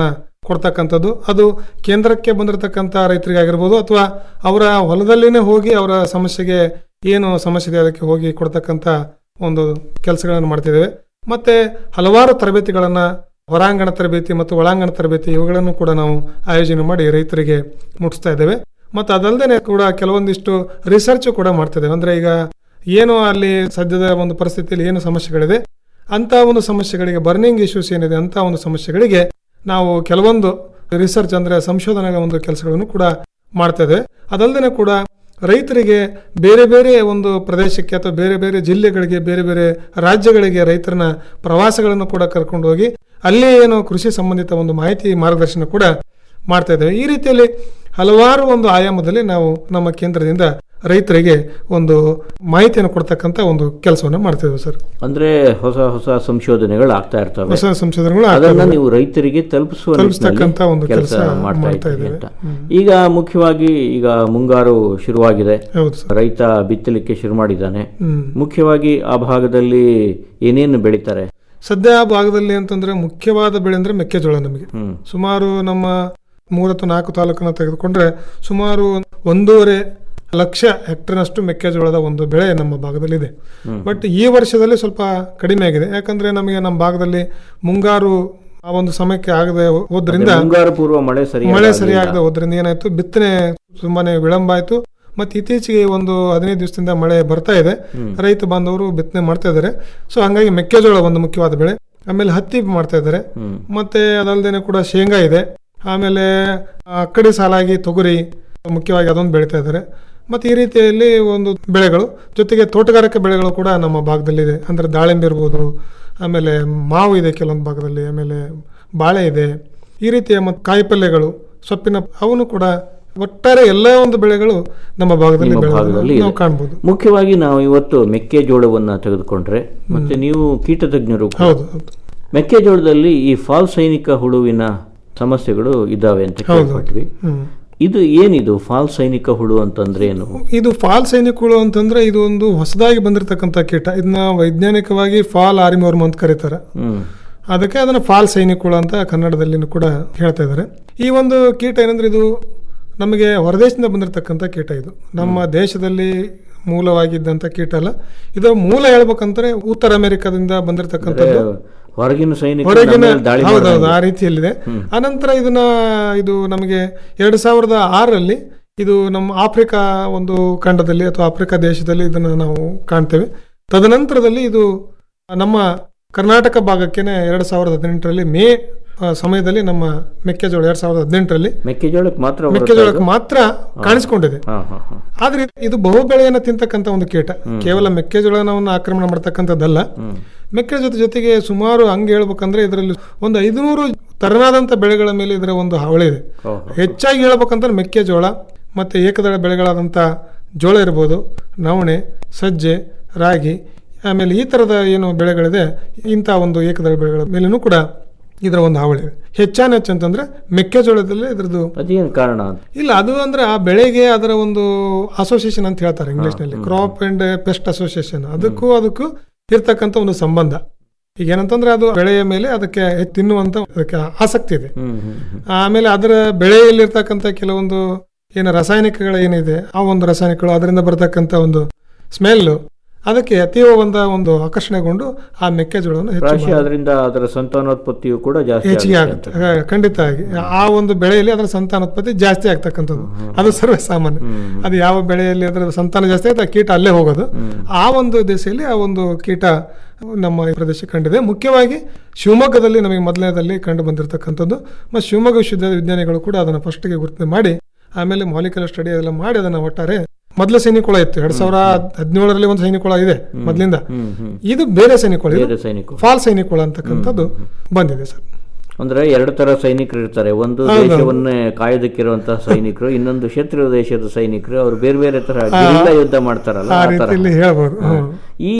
Speaker 21: ಕೊಡ್ತಕ್ಕಂಥದ್ದು ಅದು ಕೇಂದ್ರಕ್ಕೆ ಬಂದಿರತಕ್ಕಂಥ ರೈತರಿಗಾಗಿರ್ಬೋದು ಅಥವಾ ಅವರ ಹೊಲದಲ್ಲಿನೇ ಹೋಗಿ ಅವರ ಸಮಸ್ಯೆಗೆ ಏನು ಸಮಸ್ಯೆ ಇದೆ ಅದಕ್ಕೆ ಹೋಗಿ ಕೊಡ್ತಕ್ಕಂಥ ಒಂದು ಕೆಲಸಗಳನ್ನು ಮಾಡ್ತಿದ್ದೇವೆ ಮತ್ತೆ ಹಲವಾರು ತರಬೇತಿಗಳನ್ನು ಹೊರಾಂಗಣ ತರಬೇತಿ ಮತ್ತು ಒಳಾಂಗಣ ತರಬೇತಿ ಇವುಗಳನ್ನು ಕೂಡ ನಾವು ಆಯೋಜನೆ ಮಾಡಿ ರೈತರಿಗೆ ಮುಟ್ಟಿಸ್ತಾ ಇದ್ದೇವೆ ಮತ್ತು ಅದಲ್ಲದೆ ಕೂಡ ಕೆಲವೊಂದಿಷ್ಟು ರಿಸರ್ಚ್ ಕೂಡ ಮಾಡ್ತಿದ್ದೇವೆ ಅಂದ್ರೆ ಈಗ ಏನು ಅಲ್ಲಿ ಸದ್ಯದ ಒಂದು ಪರಿಸ್ಥಿತಿಯಲ್ಲಿ ಏನು ಸಮಸ್ಯೆಗಳಿದೆ ಅಂತ ಒಂದು ಸಮಸ್ಯೆಗಳಿಗೆ ಬರ್ನಿಂಗ್ ಇಶ್ಯೂಸ್ ಏನಿದೆ ಅಂತ ಒಂದು ಸಮಸ್ಯೆಗಳಿಗೆ ನಾವು ಕೆಲವೊಂದು ರಿಸರ್ಚ್ ಅಂದ್ರೆ ಸಂಶೋಧನೆಗಳ ಒಂದು ಕೆಲಸಗಳನ್ನು ಕೂಡ ಮಾಡ್ತಾ ಇದ್ದೇವೆ ಅದಲ್ಲದೆ ಕೂಡ ರೈತರಿಗೆ ಬೇರೆ ಬೇರೆ ಒಂದು ಪ್ರದೇಶಕ್ಕೆ ಅಥವಾ ಬೇರೆ ಬೇರೆ ಜಿಲ್ಲೆಗಳಿಗೆ ಬೇರೆ ಬೇರೆ ರಾಜ್ಯಗಳಿಗೆ ರೈತರನ್ನ ಪ್ರವಾಸಗಳನ್ನು ಕೂಡ ಕರ್ಕೊಂಡು ಹೋಗಿ ಅಲ್ಲಿ ಏನು ಕೃಷಿ ಸಂಬಂಧಿತ ಒಂದು ಮಾಹಿತಿ ಮಾರ್ಗದರ್ಶನ ಕೂಡ ಮಾಡ್ತಾ ಇದ್ದೇವೆ ಈ ರೀತಿಯಲ್ಲಿ ಹಲವಾರು ಒಂದು ಆಯಾಮದಲ್ಲಿ ನಾವು ನಮ್ಮ ಕೇಂದ್ರದಿಂದ ರೈತರಿಗೆ ಒಂದು ಮಾಹಿತಿಯನ್ನು ಕೊಡ್ತಕ್ಕಂಥ ಒಂದು ಕೆಲಸವನ್ನು ಮಾಡ್ತಿದ್ದೇವೆ ಸರ್
Speaker 20: ಅಂದ್ರೆ ಹೊಸ ಹೊಸ ಸಂಶೋಧನೆಗಳು ಆಗ್ತಾ ಇರ್ತವೆ
Speaker 21: ಹೊಸ ಸಂಶೋಧನೆಗಳು ಆಗ್ತಾ
Speaker 20: ಅದನ್ನ
Speaker 21: ಇದಾವೆ.
Speaker 20: ನೀವು ರೈತರಿಗೆ ತಲುಪಿಸುವ
Speaker 21: ತಲುಪಿಸ್ತಕ್ಕಂಥ ಒಂದು
Speaker 20: ಕೆಲಸ
Speaker 21: ಕೆಲಸ
Speaker 20: ಮಾಡ್ತಾ
Speaker 21: ಮಾಡ್ತಾ
Speaker 20: ಇದ್ದೀರಿ
Speaker 21: ಇದ್ದೇವೆ.
Speaker 20: ಅಂತ ಈಗ ಮುಖ್ಯವಾಗಿ ಈಗ ಮುಂಗಾರು ಶುರುವಾಗಿದೆ
Speaker 21: ಹೌದು
Speaker 20: ರೈತ ಬಿತ್ತಲಿಕ್ಕೆ ಶುರು ಮಾಡಿದ್ದಾನೆ
Speaker 21: ಹ್ಮ್.
Speaker 20: ಮುಖ್ಯವಾಗಿ ಆ ಭಾಗದಲ್ಲಿ ಏನೇನು ಬೆಳಿತಾರೆ
Speaker 21: ಸದ್ಯ ಆ ಭಾಗದಲ್ಲಿ ಅಂತಂದ್ರೆ ಮುಖ್ಯವಾದ ಬೆಳೆ ಅಂದ್ರೆ ಮೆಕ್ಕೆಜೋಳ ನಮಗೆ
Speaker 20: ಹ್ಮ್.
Speaker 21: ಸುಮಾರು ನಮ್ಮ ಮೂವತ್ತು ನಾಲ್ಕು ತಾಲೂಕನ್ನ ತೆಗೆದುಕೊಂಡ್ರೆ ಸುಮಾರು ಒಂದೂವರೆ ಲಕ್ಷ ಹೆಕ್ಟರ್ನಷ್ಟು ಮೆಕ್ಕೆಜೋಳದ ಒಂದು ಬೆಳೆ ನಮ್ಮ ಭಾಗದಲ್ಲಿದೆ
Speaker 20: ಹ್ಮ್.
Speaker 21: ಬಟ್ ಈ ವರ್ಷದಲ್ಲಿ ಸ್ವಲ್ಪ ಕಡಿಮೆ ಆಗಿದೆ ಯಾಕಂದ್ರೆ ನಮಗೆ ನಮ್ಮ ಭಾಗದಲ್ಲಿ ಮುಂಗಾರು ಆ ಒಂದು ಸಮಯಕ್ಕೆ ಆಗದೆ ಹೋದ್ರಿಂದ
Speaker 20: ಅಂದ್ರೆ ಮುಂಗಾರು ಪೂರ್ವ ಮಳೆ ಸರಿಯಾಗಿ
Speaker 21: ಮಳೆ
Speaker 20: ಆಗ್ಲಿಲ್ಲ.
Speaker 21: ಸರಿಯಾಗದೆ ಹೋದ್ರಿಂದ ಏನಾಯ್ತು ಬಿತ್ತನೆ ತುಂಬಾನೇ ವಿಳಂಬ ಆಯ್ತು ಮತ್ತೆ ಇತ್ತೀಚೆಗೆ ಒಂದು ಹದಿನೈದು ದಿವಸದಿಂದ ಮಳೆ ಬರ್ತಾ ಇದೆ
Speaker 20: ಹ್ಮ್.
Speaker 21: ರೈತ ಬಾಂಧವರು ಬಿತ್ತನೆ ಮಾಡ್ತಾ ಇದ್ದಾರೆ ಸೊ ಹಂಗಾಗಿ ಮೆಕ್ಕೆಜೋಳ ಒಂದು ಮುಖ್ಯವಾದ ಬೆಳೆ ಆಮೇಲೆ ಹತ್ತಿ ಮಾಡ್ತಾ ಇದ್ದಾರೆ
Speaker 20: ಹ್ಮ್.
Speaker 21: ಮತ್ತೆ ಅದಲ್ಲದೆ ಕೂಡ ಶೇಂಗಾ ಇದೆ ಆಮೇಲೆ ಅಕ್ಕಡಿ ಸಾಲಾಗಿ ತೊಗರಿ ಮುಖ್ಯವಾಗಿ ಅದೊಂದು ಬೆಳೀತಾ ಇದ್ದಾರೆ ಮತ್ತೆ ಈ ರೀತಿಯಲ್ಲಿ ಒಂದು ಬೆಳೆಗಳು ಜೊತೆಗೆ ತೋಟಗಾರಿಕೆ ಬೆಳೆಗಳು ಕೂಡ ನಮ್ಮ ಭಾಗದಲ್ಲಿದೆ ಅಂದ್ರೆ ದಾಳಿಂಬೆ ಇರ್ಬೋದು ಆಮೇಲೆ ಮಾವು ಇದೆ ಕೆಲವೊಂದು ಭಾಗದಲ್ಲಿ ಆಮೇಲೆ ಬಾಳೆ ಇದೆ ಈ ರೀತಿಯ ಮತ್ತು ಕಾಯಿಪಲ್ಯಗಳು ಸೊಪ್ಪಿನ ಅವನು ಕೂಡ ಒಟ್ಟಾರೆ ಎಲ್ಲ ಒಂದು ಬೆಳೆಗಳು ನಮ್ಮ ಭಾಗದಲ್ಲಿ
Speaker 20: ನಿಮ್ಮ
Speaker 21: ಬೆಳೆಯೋದನ್ನ
Speaker 20: ಭಾಗದಲ್ಲಿ
Speaker 21: ನಾವು
Speaker 20: ಇದೆ.
Speaker 21: ಕಾಣ್ಬೋದು
Speaker 20: ಮುಖ್ಯವಾಗಿ ನಾವು ಇವತ್ತು ಮೆಕ್ಕೆಜೋಳವನ್ನ ತೆಗೆದುಕೊಂಡ್ರೆ ಮತ್ತೆ ನೀವು ಕೀಟತಜ್ಞರು ಕೂಡ.
Speaker 21: ಹೌದು, ಹೌದು.
Speaker 20: ಮೆಕ್ಕೆಜೋಳದಲ್ಲಿ ಈ ಫಾಲ್ ಸೈನಿಕ ಹುಳುವಿನ ಸಮಸ್ಯೆಗಳು ಇದ್ದಾವೆ ಅಂತ
Speaker 21: ಹೌದು.
Speaker 20: ಕೇಳ್ಪಟ್ವಿ
Speaker 21: ಹ್ಮ್.
Speaker 20: ಇದು ಏನಿದು ಫಾಲ್ ಸೈನಿಕ ಹುಳು ಅಂತಂದ್ರೆ ಏನು
Speaker 21: ಇದು ಫಾಲ್ ಸೈನಿಕಗಳು ಅಂತಂದ್ರೆ ಇದು ಒಂದು ಹೊಸದಾಗಿ ಬಂದಿರತಕ್ಕಂಥ ಕೀಟ ಇದನ್ನ ವೈಜ್ಞಾನಿಕವಾಗಿ ಫಾಲ್ ಆರಿಮೋರ್ಮ್ ಅಂತ ಕರೀತಾರೆ
Speaker 20: ಹ್ಮ್
Speaker 21: ಅದಕ್ಕೆ ಅದನ್ನ ಫಾಲ್ ಸೈನಿಕಗಳು ಅಂತ ಕನ್ನಡದಲ್ಲಿ ಕೂಡ ಹೇಳ್ತಾ ಇದ್ದಾರೆ ಈ ಒಂದು ಕೀಟ ಏನಂದ್ರೆ ಇದು ನಮಗೆ ಹೊರದೇಶದಿಂದ ಬಂದಿರತಕ್ಕಂಥ ಕೀಟ ಇದು ನಮ್ಮ ದೇಶದಲ್ಲಿ ಮೂಲವಾಗಿದ್ದಂಥ ಕೀಟ ಅಲ್ಲ ಇದರ ಮೂಲ ಹೇಳ್ಬೇಕಂದ್ರೆ ಉತ್ತರ ಅಮೆರಿಕದಿಂದ ಬಂದಿರತಕ್ಕಂಥದ್ದು
Speaker 20: ಹೊರಗಿನ ಸೈನಿಕ
Speaker 21: ಹೊರಗಿನ
Speaker 20: ದಾಳಿ
Speaker 21: ಹೌದೌದು
Speaker 20: ಮಾಡೋದು.
Speaker 21: ಆ ರೀತಿಯಲ್ಲಿದೆ
Speaker 20: ಹ್ಮ್.
Speaker 21: ಅನಂತರ ಇದನ್ನ ಇದು ನಮಗೆ ಎರಡು ಸಾವಿರದ ಆರರಲ್ಲಿ ಇದು ನಮ್ಮ ಆಫ್ರಿಕಾ ಒಂದು ಖಂಡದಲ್ಲಿ ಅಥವಾ ಆಫ್ರಿಕಾ ದೇಶದಲ್ಲಿ ಇದನ್ನ ನಾವು ಕಾಣ್ತೇವೆ ತದನಂತರದಲ್ಲಿ ಇದು ನಮ್ಮ ಕರ್ನಾಟಕ ಭಾಗಕ್ಕೇನೆ ಎರಡು ಸಾವಿರದ ಹದಿನೆಂಟರಲ್ಲಿ ಮೇ ಆ, ಸಮಯದಲ್ಲಿ ನಮ್ಮ ಮೆಕ್ಕೆಜೋಳ ಎರಡ್ ಸಾವಿರದ ಹದಿನೆಂಟರಲ್ಲಿ
Speaker 20: ಮೆಕ್ಕೆಜೋಳಕ್ಕೆ ಮಾತ್ರ ಬರುತ್ತಾ
Speaker 21: ಮೆಕ್ಕೆಜೋಳಕ್ಕೆ
Speaker 20: ಇದು?
Speaker 21: ಮಾತ್ರ
Speaker 20: ಹಾ.
Speaker 21: ಕಾಣಿಸ್ಕೊಂಡಿದೆ
Speaker 20: ಹಾ, ಹಾ, ಹಾ.
Speaker 21: ಆದ್ರೆ ಇದು ಬಹು ಬೆಳೆಯನ್ನ ತಿಂತಕ್ಕಂಥ ಒಂದು ಕೀಟ
Speaker 20: ಹ್ಮ್.
Speaker 21: ಕೇವಲ ಮೆಕ್ಕೆಜೋಳನವನ್ನು ಆಕ್ರಮಣ ಮಾಡ್ತಕ್ಕಂಥದ್ದಲ್ಲ
Speaker 20: ಹ್ಮ್.
Speaker 21: ಮೆಕ್ಕೆಜೋಳ ಜೊತೆಗೆ ಸುಮಾರು ಹಂಗೆ ಹೇಳ್ಬೇಕಂದ್ರೆ ಇದರಲ್ಲಿ ಒಂದು ಐದುನೂರು ತರನಾದಂಥ ಬೆಳೆಗಳ ಮೇಲೆ ಇದರ ಒಂದು ಹಾವಳಿ ಇದೆ
Speaker 20: ಓಹೋ.
Speaker 21: ಹೆಚ್ಚಾಗಿ ಹೇಳ್ಬೇಕಂದ್ರೆ ಮೆಕ್ಕೆಜೋಳ ಮತ್ತೆ ಏಕದಳ ಬೆಳೆಗಳಾದಂಥ ಜೋಳ ಇರ್ಬೋದು ನವಣೆ ಸಜ್ಜೆ ರಾಗಿ ಆಮೇಲೆ ಈ ಥರದ ಏನು ಬೆಳೆಗಳಿದೆ ಇಂಥ ಒಂದು ಏಕದಳ ಬೆಳೆಗಳ ಮೇಲೂ ಕೂಡ ಇದರ ಒಂದು ಹಾವಳಿ ಇದೆ ಹೆಚ್ಚಾನ ಹೆಚ್ಚಂತಂದ್ರೆ ಮೆಕ್ಕೆಜೋಳದಲ್ಲಿ ಇದ್ರದ್ದು
Speaker 20: ಅದೇನು ಕಾರಣ ಅಂತ
Speaker 21: ಇಲ್ಲ ಅದು ಅಂದ್ರೆ ಆ ಬೆಳೆಗೆ ಅದರ ಒಂದು ಅಸೋಸಿಯೇಷನ್ ಅಂತ ಹೇಳ್ತಾರೆ ಇಂಗ್ಲಿಷ್ನಲ್ಲಿ ಕ್ರಾಪ್ ಅಂಡ್ ಪೆಸ್ಟ್ ಅಸೋಸಿಯೇಷನ್ ಅದಕ್ಕೂ ಅದಕ್ಕೂ ಇರ್ತಕ್ಕಂಥ ಒಂದು ಸಂಬಂಧ ಈಗ ಏನಂತಂದ್ರೆ ಅದು ಬೆಳೆಯ ಮೇಲೆ ಅದಕ್ಕೆ ತಿನ್ನುವಂತ ಅದಕ್ಕೆ ಆಸಕ್ತಿ ಇದೆ
Speaker 20: ಹ್ಮ್ ಹ್ಮ್ ಹ್ಮ್.
Speaker 21: ಆಮೇಲೆ ಅದರ ಬೆಳೆಯಲ್ಲಿರ್ತಕ್ಕಂಥ ಕೆಲವೊಂದು ಏನು ರಾಸಾಯನಿಕಗಳು ಏನಿದೆ ಆ ಒಂದು ರಾಸಾಯನಿಕಗಳು ಅದರಿಂದ ಬರ್ತಕ್ಕಂಥ ಒಂದು ಸ್ಮೆಲ್ ಅದಕ್ಕೆ ಅತೀವವಾದ ಒಂದು ಆಕರ್ಷಣೆಗೊಂಡು ಆ ಮೆಕ್ಕೆಜೋಳವನ್ನು ಹೆಚ್ಚು
Speaker 20: ರಾಶಿ
Speaker 21: ಮಾರುತ್ತಾರೆ.
Speaker 20: ಅದರಿಂದ ಅದರ ಸಂತಾನೋತ್ಪತ್ತಿಯು ಕೂಡ ಜಾಸ್ತಿ
Speaker 21: ಹೆಚ್ಚಿಗೆ
Speaker 20: ಆಗುತ್ತೆ
Speaker 21: ಆಗುತ್ತೆ ಆ, ಖಂಡಿತ ಆಗಿ ಆ ಒಂದು ಬೆಳೆಯಲ್ಲಿ ಅದರ ಸಂತಾನೋತ್ಪತ್ತಿ ಜಾಸ್ತಿ ಆಗ್ತಕ್ಕಂಥದ್ದು ಅದು ಸರ್ವೇ ಸಾಮಾನ್ಯ ಅದು ಯಾವ ಬೆಳೆಯಲ್ಲಿ ಅದರ ಸಂತಾನ ಜಾಸ್ತಿ ಆಗುತ್ತೆ ಆ ಕೀಟ ಅಲ್ಲೇ ಹೋಗೋದು ಆ ಒಂದು ದಿಸೆಯಲ್ಲಿ ಆ ಒಂದು ಕೀಟ ನಮ್ಮ ಈ ಪ್ರದೇಶಕ್ಕೆ ಕಂಡಿದೆ ಮುಖ್ಯವಾಗಿ ಶಿವಮೊಗ್ಗದಲ್ಲಿ ನಮಗೆ ಮೊದಲನೇದಲ್ಲಿ ಕಂಡು ಬಂದಿರತಕ್ಕಂಥದ್ದು ಮತ್ತು ಶಿವಮೊಗ್ಗ ವಿಶ್ವವಿದ್ಯಾಲಯ ವಿಜ್ಞಾನಿಗಳು ಕೂಡ ಅದನ್ನು ಫಸ್ಟ್ಗೆ ಗುರುತು ಮಾಡಿ ಆಮೇಲೆ ಮಾಲಿಕ್ಯುಲರ್ ಸ್ಟಡಿ ಎಲ್ಲ ಮಾಡಿ ಅದನ್ನು ಒಟ್ಟಾರೆ ಮೊದಲ ಸೈನಿಕುಳ ಇತ್ತು ಎರಡ್ ಸಾವಿರ ಹದಿನೇಳರಲ್ಲಿ ಒಂದು ಸೈನಿಕುಳ ಇದೆ ಮೊದಲಿಂದ
Speaker 20: ಹ್ಮ್, ಹ್ಮ್.
Speaker 21: ಇದು ಬೇರೆ ಸೈನಿಕುಳ
Speaker 20: ಬೇರೆ ಸೈನಿಕುಳ.
Speaker 21: ಫಾಲ್ ಸೈನಿಕುಳ ಅಂತಕ್ಕಂಥದ್ದು ಬಂದಿದೆ ಸರ್
Speaker 20: ಅಂದ್ರೆ ಎರಡು ತರ ಸೈನಿಕರು ಇರ್ತಾರೆ ಒಂದು
Speaker 21: ಹೌದು.
Speaker 20: ದೇಶವನ್ನೇ ಕಾಯೋದಕ್ಕಿರುವಂತಹ ಸೈನಿಕರು ಇನ್ನೊಂದು ಶತ್ರು ದೇಶದ ಸೈನಿಕರು ಅವರು ಬೇರೆ ಬೇರೆ ತರ
Speaker 21: ಆ,
Speaker 20: ಗೆರಿಲ್ಲಾ ಯುದ್ಧ ಮಾಡ್ತಾರಲ್ಲ
Speaker 21: ಆ
Speaker 20: ಆ ತರ.
Speaker 21: ರೀತಿಯಲ್ಲಿ ಹೇಳ್ಬೋದು
Speaker 20: ಹಾ.
Speaker 21: ಹ್ಮ್.
Speaker 20: ಈ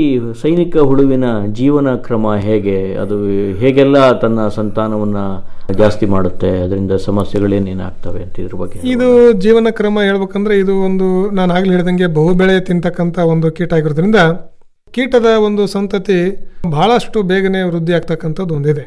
Speaker 20: ಸೈನಿಕ ಹುಳುವಿನ ಜೀವನ ಕ್ರಮ ಹೇಗೆ ಅದು ಹೇಗೆಲ್ಲ ತನ್ನ ಸಂತಾನವನ್ನ ಜಾಸ್ತಿ ಮಾಡುತ್ತೆ ಅದರಿಂದ ಸಮಸ್ಯೆಗಳೇನೇನಾಗ್ತವೆ ಅಂತ ಇದ್ರ ಬಗ್ಗೆ
Speaker 21: ಇದು ಜೀವನ ಕ್ರಮ ಹೇಳ್ಬೇಕಂದ್ರೆ ಇದು ಒಂದು ನಾನು ಆಗ್ಲೇ ಹೇಳ್ದಂಗೆ ಬಹು ಬೆಳೆ ತಿಂತಕ್ಕಂಥ ಒಂದು ಕೀಟ ಆಗಿರೋದ್ರಿಂದ ಕೀಟದ ಒಂದು ಸಂತತಿ ಬಹಳಷ್ಟು ಬೇಗನೆ ವೃದ್ಧಿ ಆಗ್ತಕ್ಕಂಥದ್ದು ಒಂದಿದೆ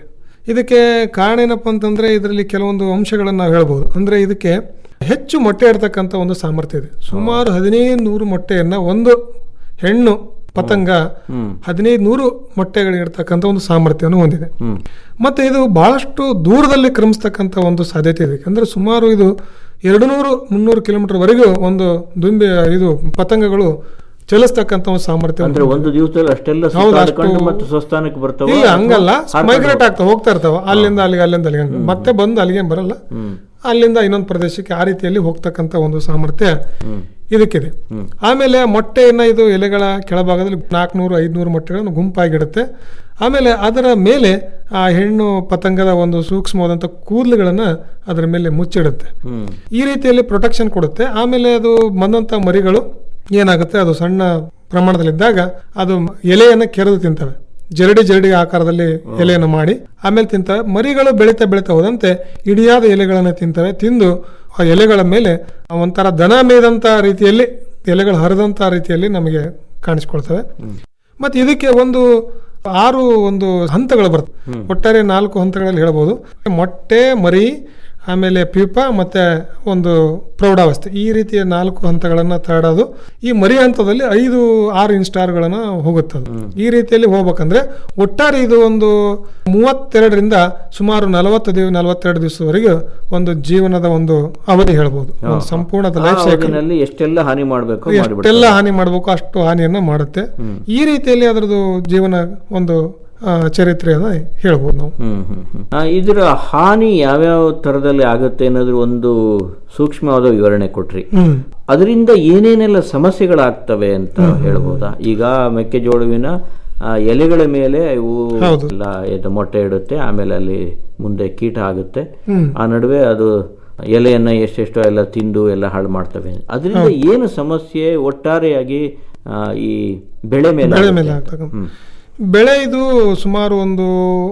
Speaker 21: ಇದಕ್ಕೆ ಕಾರಣ ಏನಪ್ಪ ಅಂತಂದ್ರೆ ಇದರಲ್ಲಿ ಕೆಲವೊಂದು ಅಂಶಗಳನ್ನು ನಾವು ಹೇಳ್ಬೋದು ಅಂದ್ರೆ ಇದಕ್ಕೆ ಹೆಚ್ಚು ಮೊಟ್ಟೆ ಇಡ್ತಕ್ಕಂಥ ಒಂದು ಸಾಮರ್ಥ್ಯ ಇದೆ ಸುಮಾರು ಹದಿನೈದು ನೂರು ಮೊಟ್ಟೆಯನ್ನ ಒಂದು ಹೆಣ್ಣು ಪತಂಗ ಹದಿನೈದು ನೂರು ಮೊಟ್ಟೆಗಳು ಇಡ್ತಕ್ಕಂಥ ಒಂದು ಸಾಮರ್ಥ್ಯವನ್ನು ಹೊಂದಿದೆ ಮತ್ತೆ ಇದು ಬಹಳಷ್ಟು ದೂರದಲ್ಲಿ ಕ್ರಮಿಸ್ತಕ್ಕಂಥ ಒಂದು ಸಾಧ್ಯತೆ ಇದೆ ಅಂದ್ರೆ ಸುಮಾರು ಇದು ಎರಡು ನೂರು ಮುನ್ನೂರು ಕಿಲೋಮೀಟರ್ ವರೆಗೂ ಒಂದು ದುಂಬಿ ಇದು ಪತಂಗಗಳು ಚಲಿಸ್ತಕ್ಕಂಥ ಒಂದು ಸಾಮರ್ಥ್ಯ
Speaker 20: ಅಂದ್ರೆ ಒಂದು ದಿವಸದಲ್ಲಿ ಅಷ್ಟೆಲ್ಲ
Speaker 21: ಹೌದು,
Speaker 20: ಸುತ್ತಾಡ್ಕೊಂಡು
Speaker 21: ಅಷ್ಟು-
Speaker 20: ಮತ್ತೆ ಸ್ವಸ್ಥಾನಕ್ಕೆ ಬರ್ತಾವ
Speaker 21: ಇಲ್ಲ ಹಂಗಲ್ಲ ಮೈಗ್ರೇಟ್ ಆಗ್ತಾವ ಹೋಗ್ತಾ ಇರ್ತಾವ ಅಲ್ಲಿಂದ ಅಲ್ಲಿಗೆ ಅಲ್ಲಿಂದ ಅಲ್ಲಿಗೆ ಮತ್ತೆ ಬಂದು ಅಲ್ಲಿಗೆ ಬರಲ್ಲ ಅಲ್ಲಿಂದ ಇನ್ನೊಂದು ಪ್ರದೇಶಕ್ಕೆ ಆ ರೀತಿಯಲ್ಲಿ ಹೋಗ್ತಕ್ಕಂಥ ಒಂದು ಸಾಮರ್ಥ್ಯ ಇದಕ್ಕಿದೆ ಆಮೇಲೆ ಮೊಟ್ಟೆಯನ್ನ ಇದು ಎಲೆಗಳ ಕೆಳಭಾಗದಲ್ಲಿ ನಾಲ್ಕುನೂರು ಐದುನೂರು ಮೊಟ್ಟೆಗಳನ್ನು ಗುಂಪಾಗಿಡುತ್ತೆ ಆಮೇಲೆ ಅದರ ಮೇಲೆ ಆ ಹೆಣ್ಣು ಪತಂಗದ ಒಂದು ಸೂಕ್ಷ್ಮವಾದಂಥ ಕೂದಲುಗಳನ್ನ ಅದರ ಮೇಲೆ ಮುಚ್ಚಿಡುತ್ತೆ ಈ ರೀತಿಯಲ್ಲಿ ಪ್ರೊಟೆಕ್ಷನ್ ಕೊಡುತ್ತೆ ಆಮೇಲೆ ಅದು ಬಂದಂಥ ಮರಿಗಳು ಏನಾಗುತ್ತೆ ಅದು ಸಣ್ಣ ಪ್ರಮಾಣದಲ್ಲಿದ್ದಾಗ ಅದು ಎಲೆಯನ್ನು ಕೆರೆದು ತಿಂತವೆ ಜರಡಿ ಜರಡಿ ಆಕಾರದಲ್ಲಿ ಎಲೆಯನ್ನು ಮಾಡಿ ಆಮೇಲೆ ತಿಂತವೆ ಮರಿಗಳು ಬೆಳೀತಾ ಬೆಳೀತಾ ಹೋದಂತೆ ಇಡಿಯಾದ ಎಲೆಗಳನ್ನು ತಿಂತವೆ ತಿಂದು ಆ ಎಲೆಗಳ ಮೇಲೆ ಒಂಥರ ದನ ಮೇದಂತ ರೀತಿಯಲ್ಲಿ ಎಲೆಗಳು ಹರಿದಂತ ರೀತಿಯಲ್ಲಿ ನಮಗೆ ಕಾಣಿಸ್ಕೊಳ್ತವೆ ಮತ್ತೆ ಇದಕ್ಕೆ ಒಂದು ಆರು ಒಂದು ಹಂತಗಳು ಬರ್ತವೆ ಒಟ್ಟಾರೆ ನಾಲ್ಕು ಹಂತಗಳಲ್ಲಿ ಹೇಳ್ಬೋದು ಮೊಟ್ಟೆ ಮರಿ ಆಮೇಲೆ ಪೀಪ ಮತ್ತೆ ಒಂದು ಪ್ರೌಢಾವಸ್ಥೆ ಈ ರೀತಿಯ ನಾಲ್ಕು ಹಂತಗಳನ್ನು ತಾಡೋದು ಈ ಮರಿ ಹಂತದಲ್ಲಿ ಐದು ಆರು ಇನ್ಸ್ಟಾರ್ಗಳನ್ನು ಹೋಗುತ್ತದೆ ಈ ರೀತಿಯಲ್ಲಿ ಹೋಗ್ಬೇಕಂದ್ರೆ ಒಟ್ಟಾರೆ ಇದು ಒಂದು ಮೂವತ್ತೆರಡರಿಂದ ಸುಮಾರು ನಲವತ್ತು ದಿವ ನಲವತ್ತೆರಡು ದಿವಸದವರೆಗೆ ಒಂದು ಜೀವನದ ಒಂದು ಅವಧಿ ಹೇಳ್ಬೋದು ಒಂದು ಸಂಪೂರ್ಣದ
Speaker 20: ಆ
Speaker 21: ಲೈಫ್ ಸೈಕಲ್
Speaker 20: ಅವಧಿನಲ್ಲಿ ಎಷ್ಟೆಲ್ಲ ಹಾನಿ ಮಾಡಬೇಕು
Speaker 21: ಎಷ್ಟೆಲ್ಲ ಹಾನಿ ಮಾಡಬೇಕು ಅಷ್ಟು ಹಾನಿಯನ್ನ ಮಾಡುತ್ತೆ ಈ ರೀತಿಯಲ್ಲಿ ಅದರದ್ದು ಜೀವನ ಒಂದು ಆ, ಚರಿತ್ರೆಯನ್ನ ಹೇಳ್ಬೋದು ನಾವು
Speaker 20: ಹ್ಮ್ ಹ್ಮ್ ಹ್ಮ್. ಆ, ಇದರ ಹಾನಿ ಯಾವ್ಯಾವ ತರದಲ್ಲಿ ಆಗುತ್ತೆ ಅನ್ನೋದ್ರ ಒಂದು ಸೂಕ್ಷ್ಮವಾದ ವಿವರಣೆ ಕೊಟ್ರಿ
Speaker 21: ಹ್ಮ್.
Speaker 20: ಅದರಿಂದ ಏನೇನೆಲ್ಲ ಸಮಸ್ಯೆಗಳಾಗ್ತವೆ ಅಂತ ಹೇಳ್ಬೋದಾ ಈಗ ಮೆಕ್ಕೆಜೋಳವಿನ ಆ, ಎಲೆಗಳ ಮೇಲೆ ಇವು
Speaker 21: ಹೌದು.
Speaker 20: ಎಲ್ಲ ಇದು ಮೊಟ್ಟೆ ಇಡುತ್ತೆ ಆಮೇಲೆ ಅಲ್ಲಿ ಮುಂದೆ ಕೀಟ ಆಗುತ್ತೆ
Speaker 21: ಹ್ಮ್.
Speaker 20: ಆ ನಡುವೆ ಅದು ಎಲೆಯನ್ನ ಎಷ್ಟೆಷ್ಟೋ ಎಲ್ಲ ತಿಂದು ಎಲ್ಲ ಹಾಳು ಮಾಡ್ತವೆ ಅದರಿಂದ ಏನು ಸಮಸ್ಯೆ ಒಟ್ಟಾರೆಯಾಗಿ ಆ, ಈ ಬೆಳೆ ಮೇಲೆ
Speaker 21: ಬೆಳೆ
Speaker 20: ಆಗುತ್ತೆ
Speaker 21: ಮೇಲೆ
Speaker 20: ಅಂತ.
Speaker 21: ಆಗ್ತಕ್ಕಂಥ
Speaker 20: ಹ್ಮ್.
Speaker 21: ಬೆಳೆ ಇದು ಸುಮಾರು ಒಂದು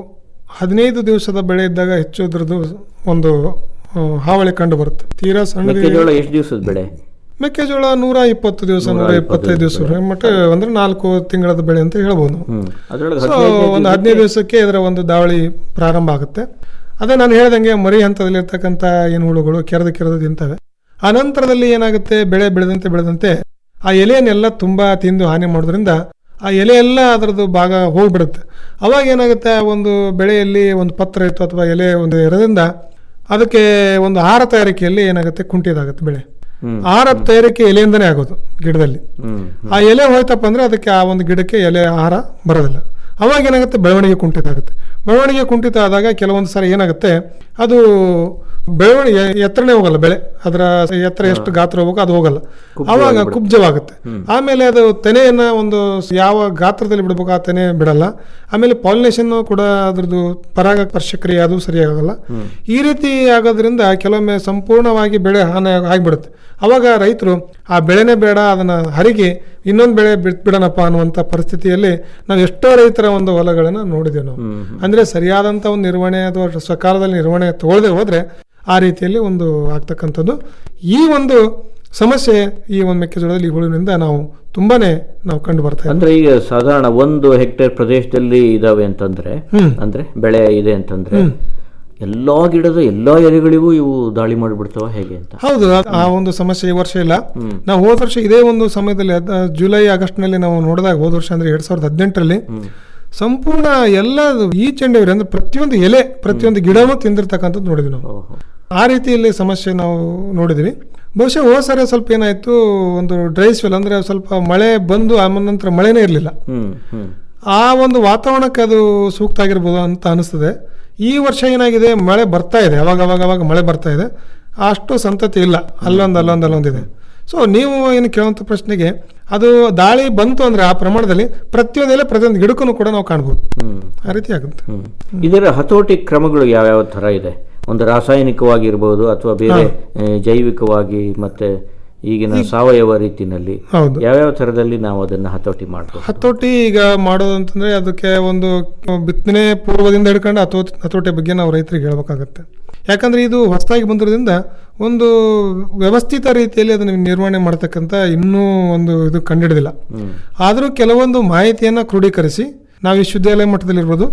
Speaker 21: ಹದಿನೈದು ದಿವಸದ ಬೆಳೆ ಇದ್ದಾಗ ಹೆಚ್ಚು ಇದ್ರದ್ದು ಒಂದು ಆ, ಹಾವಳಿ ಕಂಡು ಬರುತ್ತೆ ತೀರಾ ಸಣ್ಣ
Speaker 20: ಮೆಕ್ಕೆಜೋಳ ಎಷ್ಟು ದಿವಸದ ಬೆಳೆ
Speaker 21: ಮೆಕ್ಕೆಜೋಳ ನೂರ ಇಪ್ಪತ್ತು ದಿವಸ
Speaker 20: ನೂರ
Speaker 21: ನೂರ
Speaker 20: ಇಪ್ಪತ್ತೈದು
Speaker 21: ಇಪ್ಪತ್ತೈದು ದಿವಸ ಮಟ್ಟ ಅಂದ್ರೆ ನಾಲ್ಕು ತಿಂಗಳದ ಬೆಳೆ ಅಂತ ಹೇಳ್ಬೋದು ನಾವು
Speaker 20: ಹ್ಮ್. ಅದ್ರೊಳಗೆ
Speaker 21: ಸೊ
Speaker 20: ಹದಿನೈದು
Speaker 21: ಒಂದು
Speaker 20: ದಿವ್ಸಕ್ಕೆ-
Speaker 21: ಹದಿನೈದು ದಿವಸಕ್ಕೆ ಇದರ ಒಂದು ದಾವಳಿ ಪ್ರಾರಂಭ ಆಗುತ್ತೆ ಅದೇ ನಾನು ಹೇಳ್ದಂಗೆ ಮರಿ ಹಂತದಲ್ಲಿರ್ತಕ್ಕಂಥ ಏನು ಹುಳುಗಳು ಕೆರೆದು ಕೆರೆದು ತಿಂತವೆ ಆ ನಂತರದಲ್ಲಿ ಏನಾಗುತ್ತೆ ಬೆಳೆ ಬೆಳೆದಂತೆ ಬೆಳೆದಂತೆ ಆ ಎಲೆಯನ್ನೆಲ್ಲ ತುಂಬಾ ತಿಂದು ಹಾನಿ ಮಾಡೋದ್ರಿಂದ ಆ ಎಲೆ ಎಲ್ಲ ಅದರದ್ದು ಭಾಗ ಹೋಗ್ಬಿಡುತ್ತೆ ಅವಾಗ ಏನಾಗುತ್ತೆ ಆ ಒಂದು ಬೆಳೆಯಲ್ಲಿ ಒಂದು ಪತ್ರ ಇತ್ತು ಅಥವಾ ಎಲೆ ಒಂದು ಇರೋದ್ರಿಂದ ಅದಕ್ಕೆ ಒಂದು ಆಹಾರ ತಯಾರಿಕೆಯಲ್ಲಿ ಏನಾಗುತ್ತೆ ಕುಂಠಿತಾಗುತ್ತೆ ಬೆಳೆ ಆಹಾರ ತಯಾರಿಕೆ ಎಲೆಯಿಂದನೇ ಆಗೋದು ಗಿಡದಲ್ಲಿ
Speaker 20: ಹ್ಮ್.
Speaker 21: ಆ ಎಲೆ ಹೋಯ್ತಪ್ಪ ಅಂದ್ರೆ ಅದಕ್ಕೆ ಆ ಒಂದು ಗಿಡಕ್ಕೆ ಎಲೆ ಆಹಾರ ಬರೋದಿಲ್ಲ ಅವಾಗ ಏನಾಗುತ್ತೆ ಬೆಳವಣಿಗೆ ಕುಂಠಿತ ಆಗುತ್ತೆ ಬೆಳವಣಿಗೆ ಕುಂಠಿತ ಆದಾಗ ಕೆಲವೊಂದು ಸಾರಿ ಏನಾಗುತ್ತೆ ಅದು ಬೆಳವಣಿಗೆ ಎತ್ತರನೇ ಹೋಗಲ್ಲ ಬೆಳೆ ಅದರ ಎತ್ತರ ಎಷ್ಟು ಗಾತ್ರ ಹೋಗಬೇಕು ಅದು ಹೋಗಲ್ಲ ಅವಾಗ ಕುಬ್ಜವಾಗುತ್ತೆ ಆಮೇಲೆ ಅದು ತೆನೆಯನ್ನ ಒಂದು ಯಾವ ಗಾತ್ರದಲ್ಲಿ ಬಿಡಬೇಕು ಆ ತೆನೆ ಬಿಡಲ್ಲ ಆಮೇಲೆ ಪಾಲಿನೇಷನ್ ಕೂಡ ಅದ್ರದ್ದು ಪರಾಗ ಸ್ಪರ್ಶಕ್ರಿಯೆ ಅದು ಸರಿಯಾಗಲ್ಲ ಈ ರೀತಿ ಆಗೋದ್ರಿಂದ ಕೆಲವೊಮ್ಮೆ ಸಂಪೂರ್ಣವಾಗಿ ಬೆಳೆ ಹಾನಿ ಆಗಿಬಿಡುತ್ತೆ ಅವಾಗ ರೈತರು ಆ ಬೆಳೆನೇ ಬೇಡ ಅದನ್ನ ಹರಿಗಿ ಇನ್ನೊಂದು ಬೆಳೆ ಬಿಟ್ ಬಿಡೋಣಪ್ಪ ಅನ್ನುವಂಥ ಪರಿಸ್ಥಿತಿಯಲ್ಲಿ ನಾವು ಎಷ್ಟೋ ರೈತರ ಒಂದು ಹೊಲಗಳನ್ನು ನೋಡಿದ್ದೇವೆ ನಾವು ಅಂದ್ರೆ ಸರಿಯಾದಂಥ ಒಂದು ನಿರ್ವಹಣೆ ಅಥವಾ ಸಕಾಲದಲ್ಲಿ ನಿರ್ವಹಣೆ ತಗೊಳ್ಳದೆ ಹೋದ್ರೆ ಆ ರೀತಿಯಲ್ಲಿ ಒಂದು ಆಗ್ತಕ್ಕಂಥದ್ದು ಈ ಒಂದು ಸಮಸ್ಯೆ ಈ ಒಂದು ಮೆಕ್ಕೆಜೋಳದಲ್ಲಿ ಈ ಹುಳುವಿನಿಂದ ನಾವು ತುಂಬಾನೇ ನಾವು ಕಂಡು ಬರ್ತಾ ಇದ್ದೀವಿ
Speaker 20: ಅಂದ್ರೆ ಈಗ ಸಾಧಾರಣ ಒಂದು ಹೆಕ್ಟೇರ್ ಪ್ರದೇಶದಲ್ಲಿ ಇದಾವೆ ಅಂತಂದ್ರೆ
Speaker 21: ಹ್ಮ್.
Speaker 20: ಅಂದ್ರೆ ಬೆಳೆ ಇದೆ ಅಂತಂದ್ರೆ
Speaker 21: ಹ್ಮ್.
Speaker 20: ಎಲ್ಲಾ ಗಿಡದ ಎಲ್ಲಾ ಎಲೆಗಳಿಗೂ ಇವು ದಾಳಿ ಮಾಡಿಬಿಡ್ತಾವ ಹೇಗೆ ಅಂತ
Speaker 21: ಹೌದು ಆ- ಆ ಒಂದು ಸಮಸ್ಯೆ ಈ ವರ್ಷ ಇಲ್ಲ ನಾವು ಹೋದ ವರ್ಷ ಇದೇ ಒಂದು ಸಮಯದಲ್ಲಿ ಅದ್- ಜುಲೈ ಆಗಸ್ಟ್ ನಲ್ಲಿ ನಾವು ನೋಡಿದಾಗ ಹೋದ ವರ್ಷ ಅಂದ್ರೆ ಎರಡ್ ಸಾವಿರದ ಹದಿನೆಂಟರಲ್ಲಿ ಸಂಪೂರ್ಣ ಎಲ್ಲ ಈಚ್ ಅಂಡ್ ಎವ್ರಿ ಅಂದ್ರೆ ಪ್ರತಿಯೊಂದು ಎಲೆ ಪ್ರತಿಯೊಂದು ಗಿಡನೂ ತಿಂದಿರ್ತಕ್ಕಂಥದ್ದು ನೋಡಿದ್ವಿ ನಾವು ಆ ರೀತಿಯಲ್ಲಿ ಸಮಸ್ಯೆ ನಾವು ನೋಡಿದ್ವಿ ಬಹುಶಃ ಹೋದ ಸರಿ ಸ್ವಲ್ಪ ಏನಾಯ್ತು ಒಂದು ಡ್ರೈ ಸ್ವೆಲ್ ಅಂದ್ರೆ ಸ್ವಲ್ಪ ಮಳೆ ಬಂದು ಆ ನಂತರ ಮಳೆನೇ ಇರಲಿಲ್ಲ
Speaker 20: ಹ್ಮ್ ಹ್ಮ್
Speaker 21: ಆ ಒಂದು ವಾತಾವರಣಕ್ಕೆ ಅದು ಸೂಕ್ತ ಆಗಿರ್ಬೋದು ಅಂತ ಅನಿಸ್ತದೆ ಈ ವರ್ಷ ಏನಾಗಿದೆ ಮಳೆ ಬರ್ತಾ ಇದೆ ಅವಾಗ ಅವಾಗ ಅವಾಗ ಮಳೆ ಬರ್ತಾ ಇದೆ ಅಷ್ಟು ಸಂತತಿ ಇಲ್ಲ ಅಲ್ಲೊಂದು ಅಲ್ಲೊಂದು ಅಲ್ಲೊಂದಿದೆ ಸೊ ನೀವು ಏನು ಕೇಳುವಂಥ ಪ್ರಶ್ನೆಗೆ ಅದು ದಾಳಿ ಬಂತು ಅಂದ್ರೆ ಆ ಪ್ರಮಾಣದಲ್ಲಿ ಪ್ರತಿಯೊಂದೆಲ್ಲ ಪ್ರತಿಯೊಂದು ಗಿಡಕ್ಕೂ ಕೂಡ ನಾವು ಕಾಣ್ಬೋದು ಆ ರೀತಿ ಆಗುತ್ತೆ
Speaker 20: ಇದರ ಹತೋಟಿ ಕ್ರಮಗಳು ಯಾವ್ಯಾವ ತರ ಇದೆ ಒಂದು ರಾಸಾಯನಿಕವಾಗಿರ್ಬೋದು ಅಥವಾ ಬೇರೆ ಆ, ಜೈವಿಕವಾಗಿ ಮತ್ತೆ ಈಗಿನ ಸಾವಯವ ರೀತಿನಲ್ಲಿ
Speaker 21: ಹೌದು.
Speaker 20: ಯಾವ್ಯಾವ ತರದಲ್ಲಿ ನಾವು ಅದನ್ನ ಹತೋಟಿ ಮಾಡ್ಬೋದು
Speaker 21: ಹತೋಟಿ ಈಗ ಮಾಡೋದು ಅಂತಂದ್ರೆ ಅದಕ್ಕೆ ಒಂದು ಬಿತ್ತನೆ ಪೂರ್ವದಿಂದ ಹಿಡ್ಕೊಂಡು ಹತೋಟಿ ಹತೋಟಿ ಬಗ್ಗೆ ನಾವು ರೈತರಿಗೆ ಹೇಳ್ಬೇಕಾಗತ್ತೆ ಯಾಕಂದ್ರೆ ಇದು ಹೊಸದಾಗಿ ಬಂದಿರೋದ್ರಿಂದ ಒಂದು ವ್ಯವಸ್ಥಿತ ರೀತಿಯಲ್ಲಿ ಅದನ್ನು ನಿರ್ವಹಣೆ ಮಾಡ್ತಕ್ಕಂಥ ಇನ್ನೂ ಒಂದು ಇದು ಕಂಡಿಡಿದಿಲ್ಲ ಆದರೂ ಕೆಲವೊಂದು ಮಾಹಿತಿಯನ್ನು ಕ್ರೋಢೀಕರಿಸಿ ನಾವು ವಿಶ್ವವಿದ್ಯಾಲಯ ಮಟ್ಟದಲ್ಲಿರ್ಬೋದು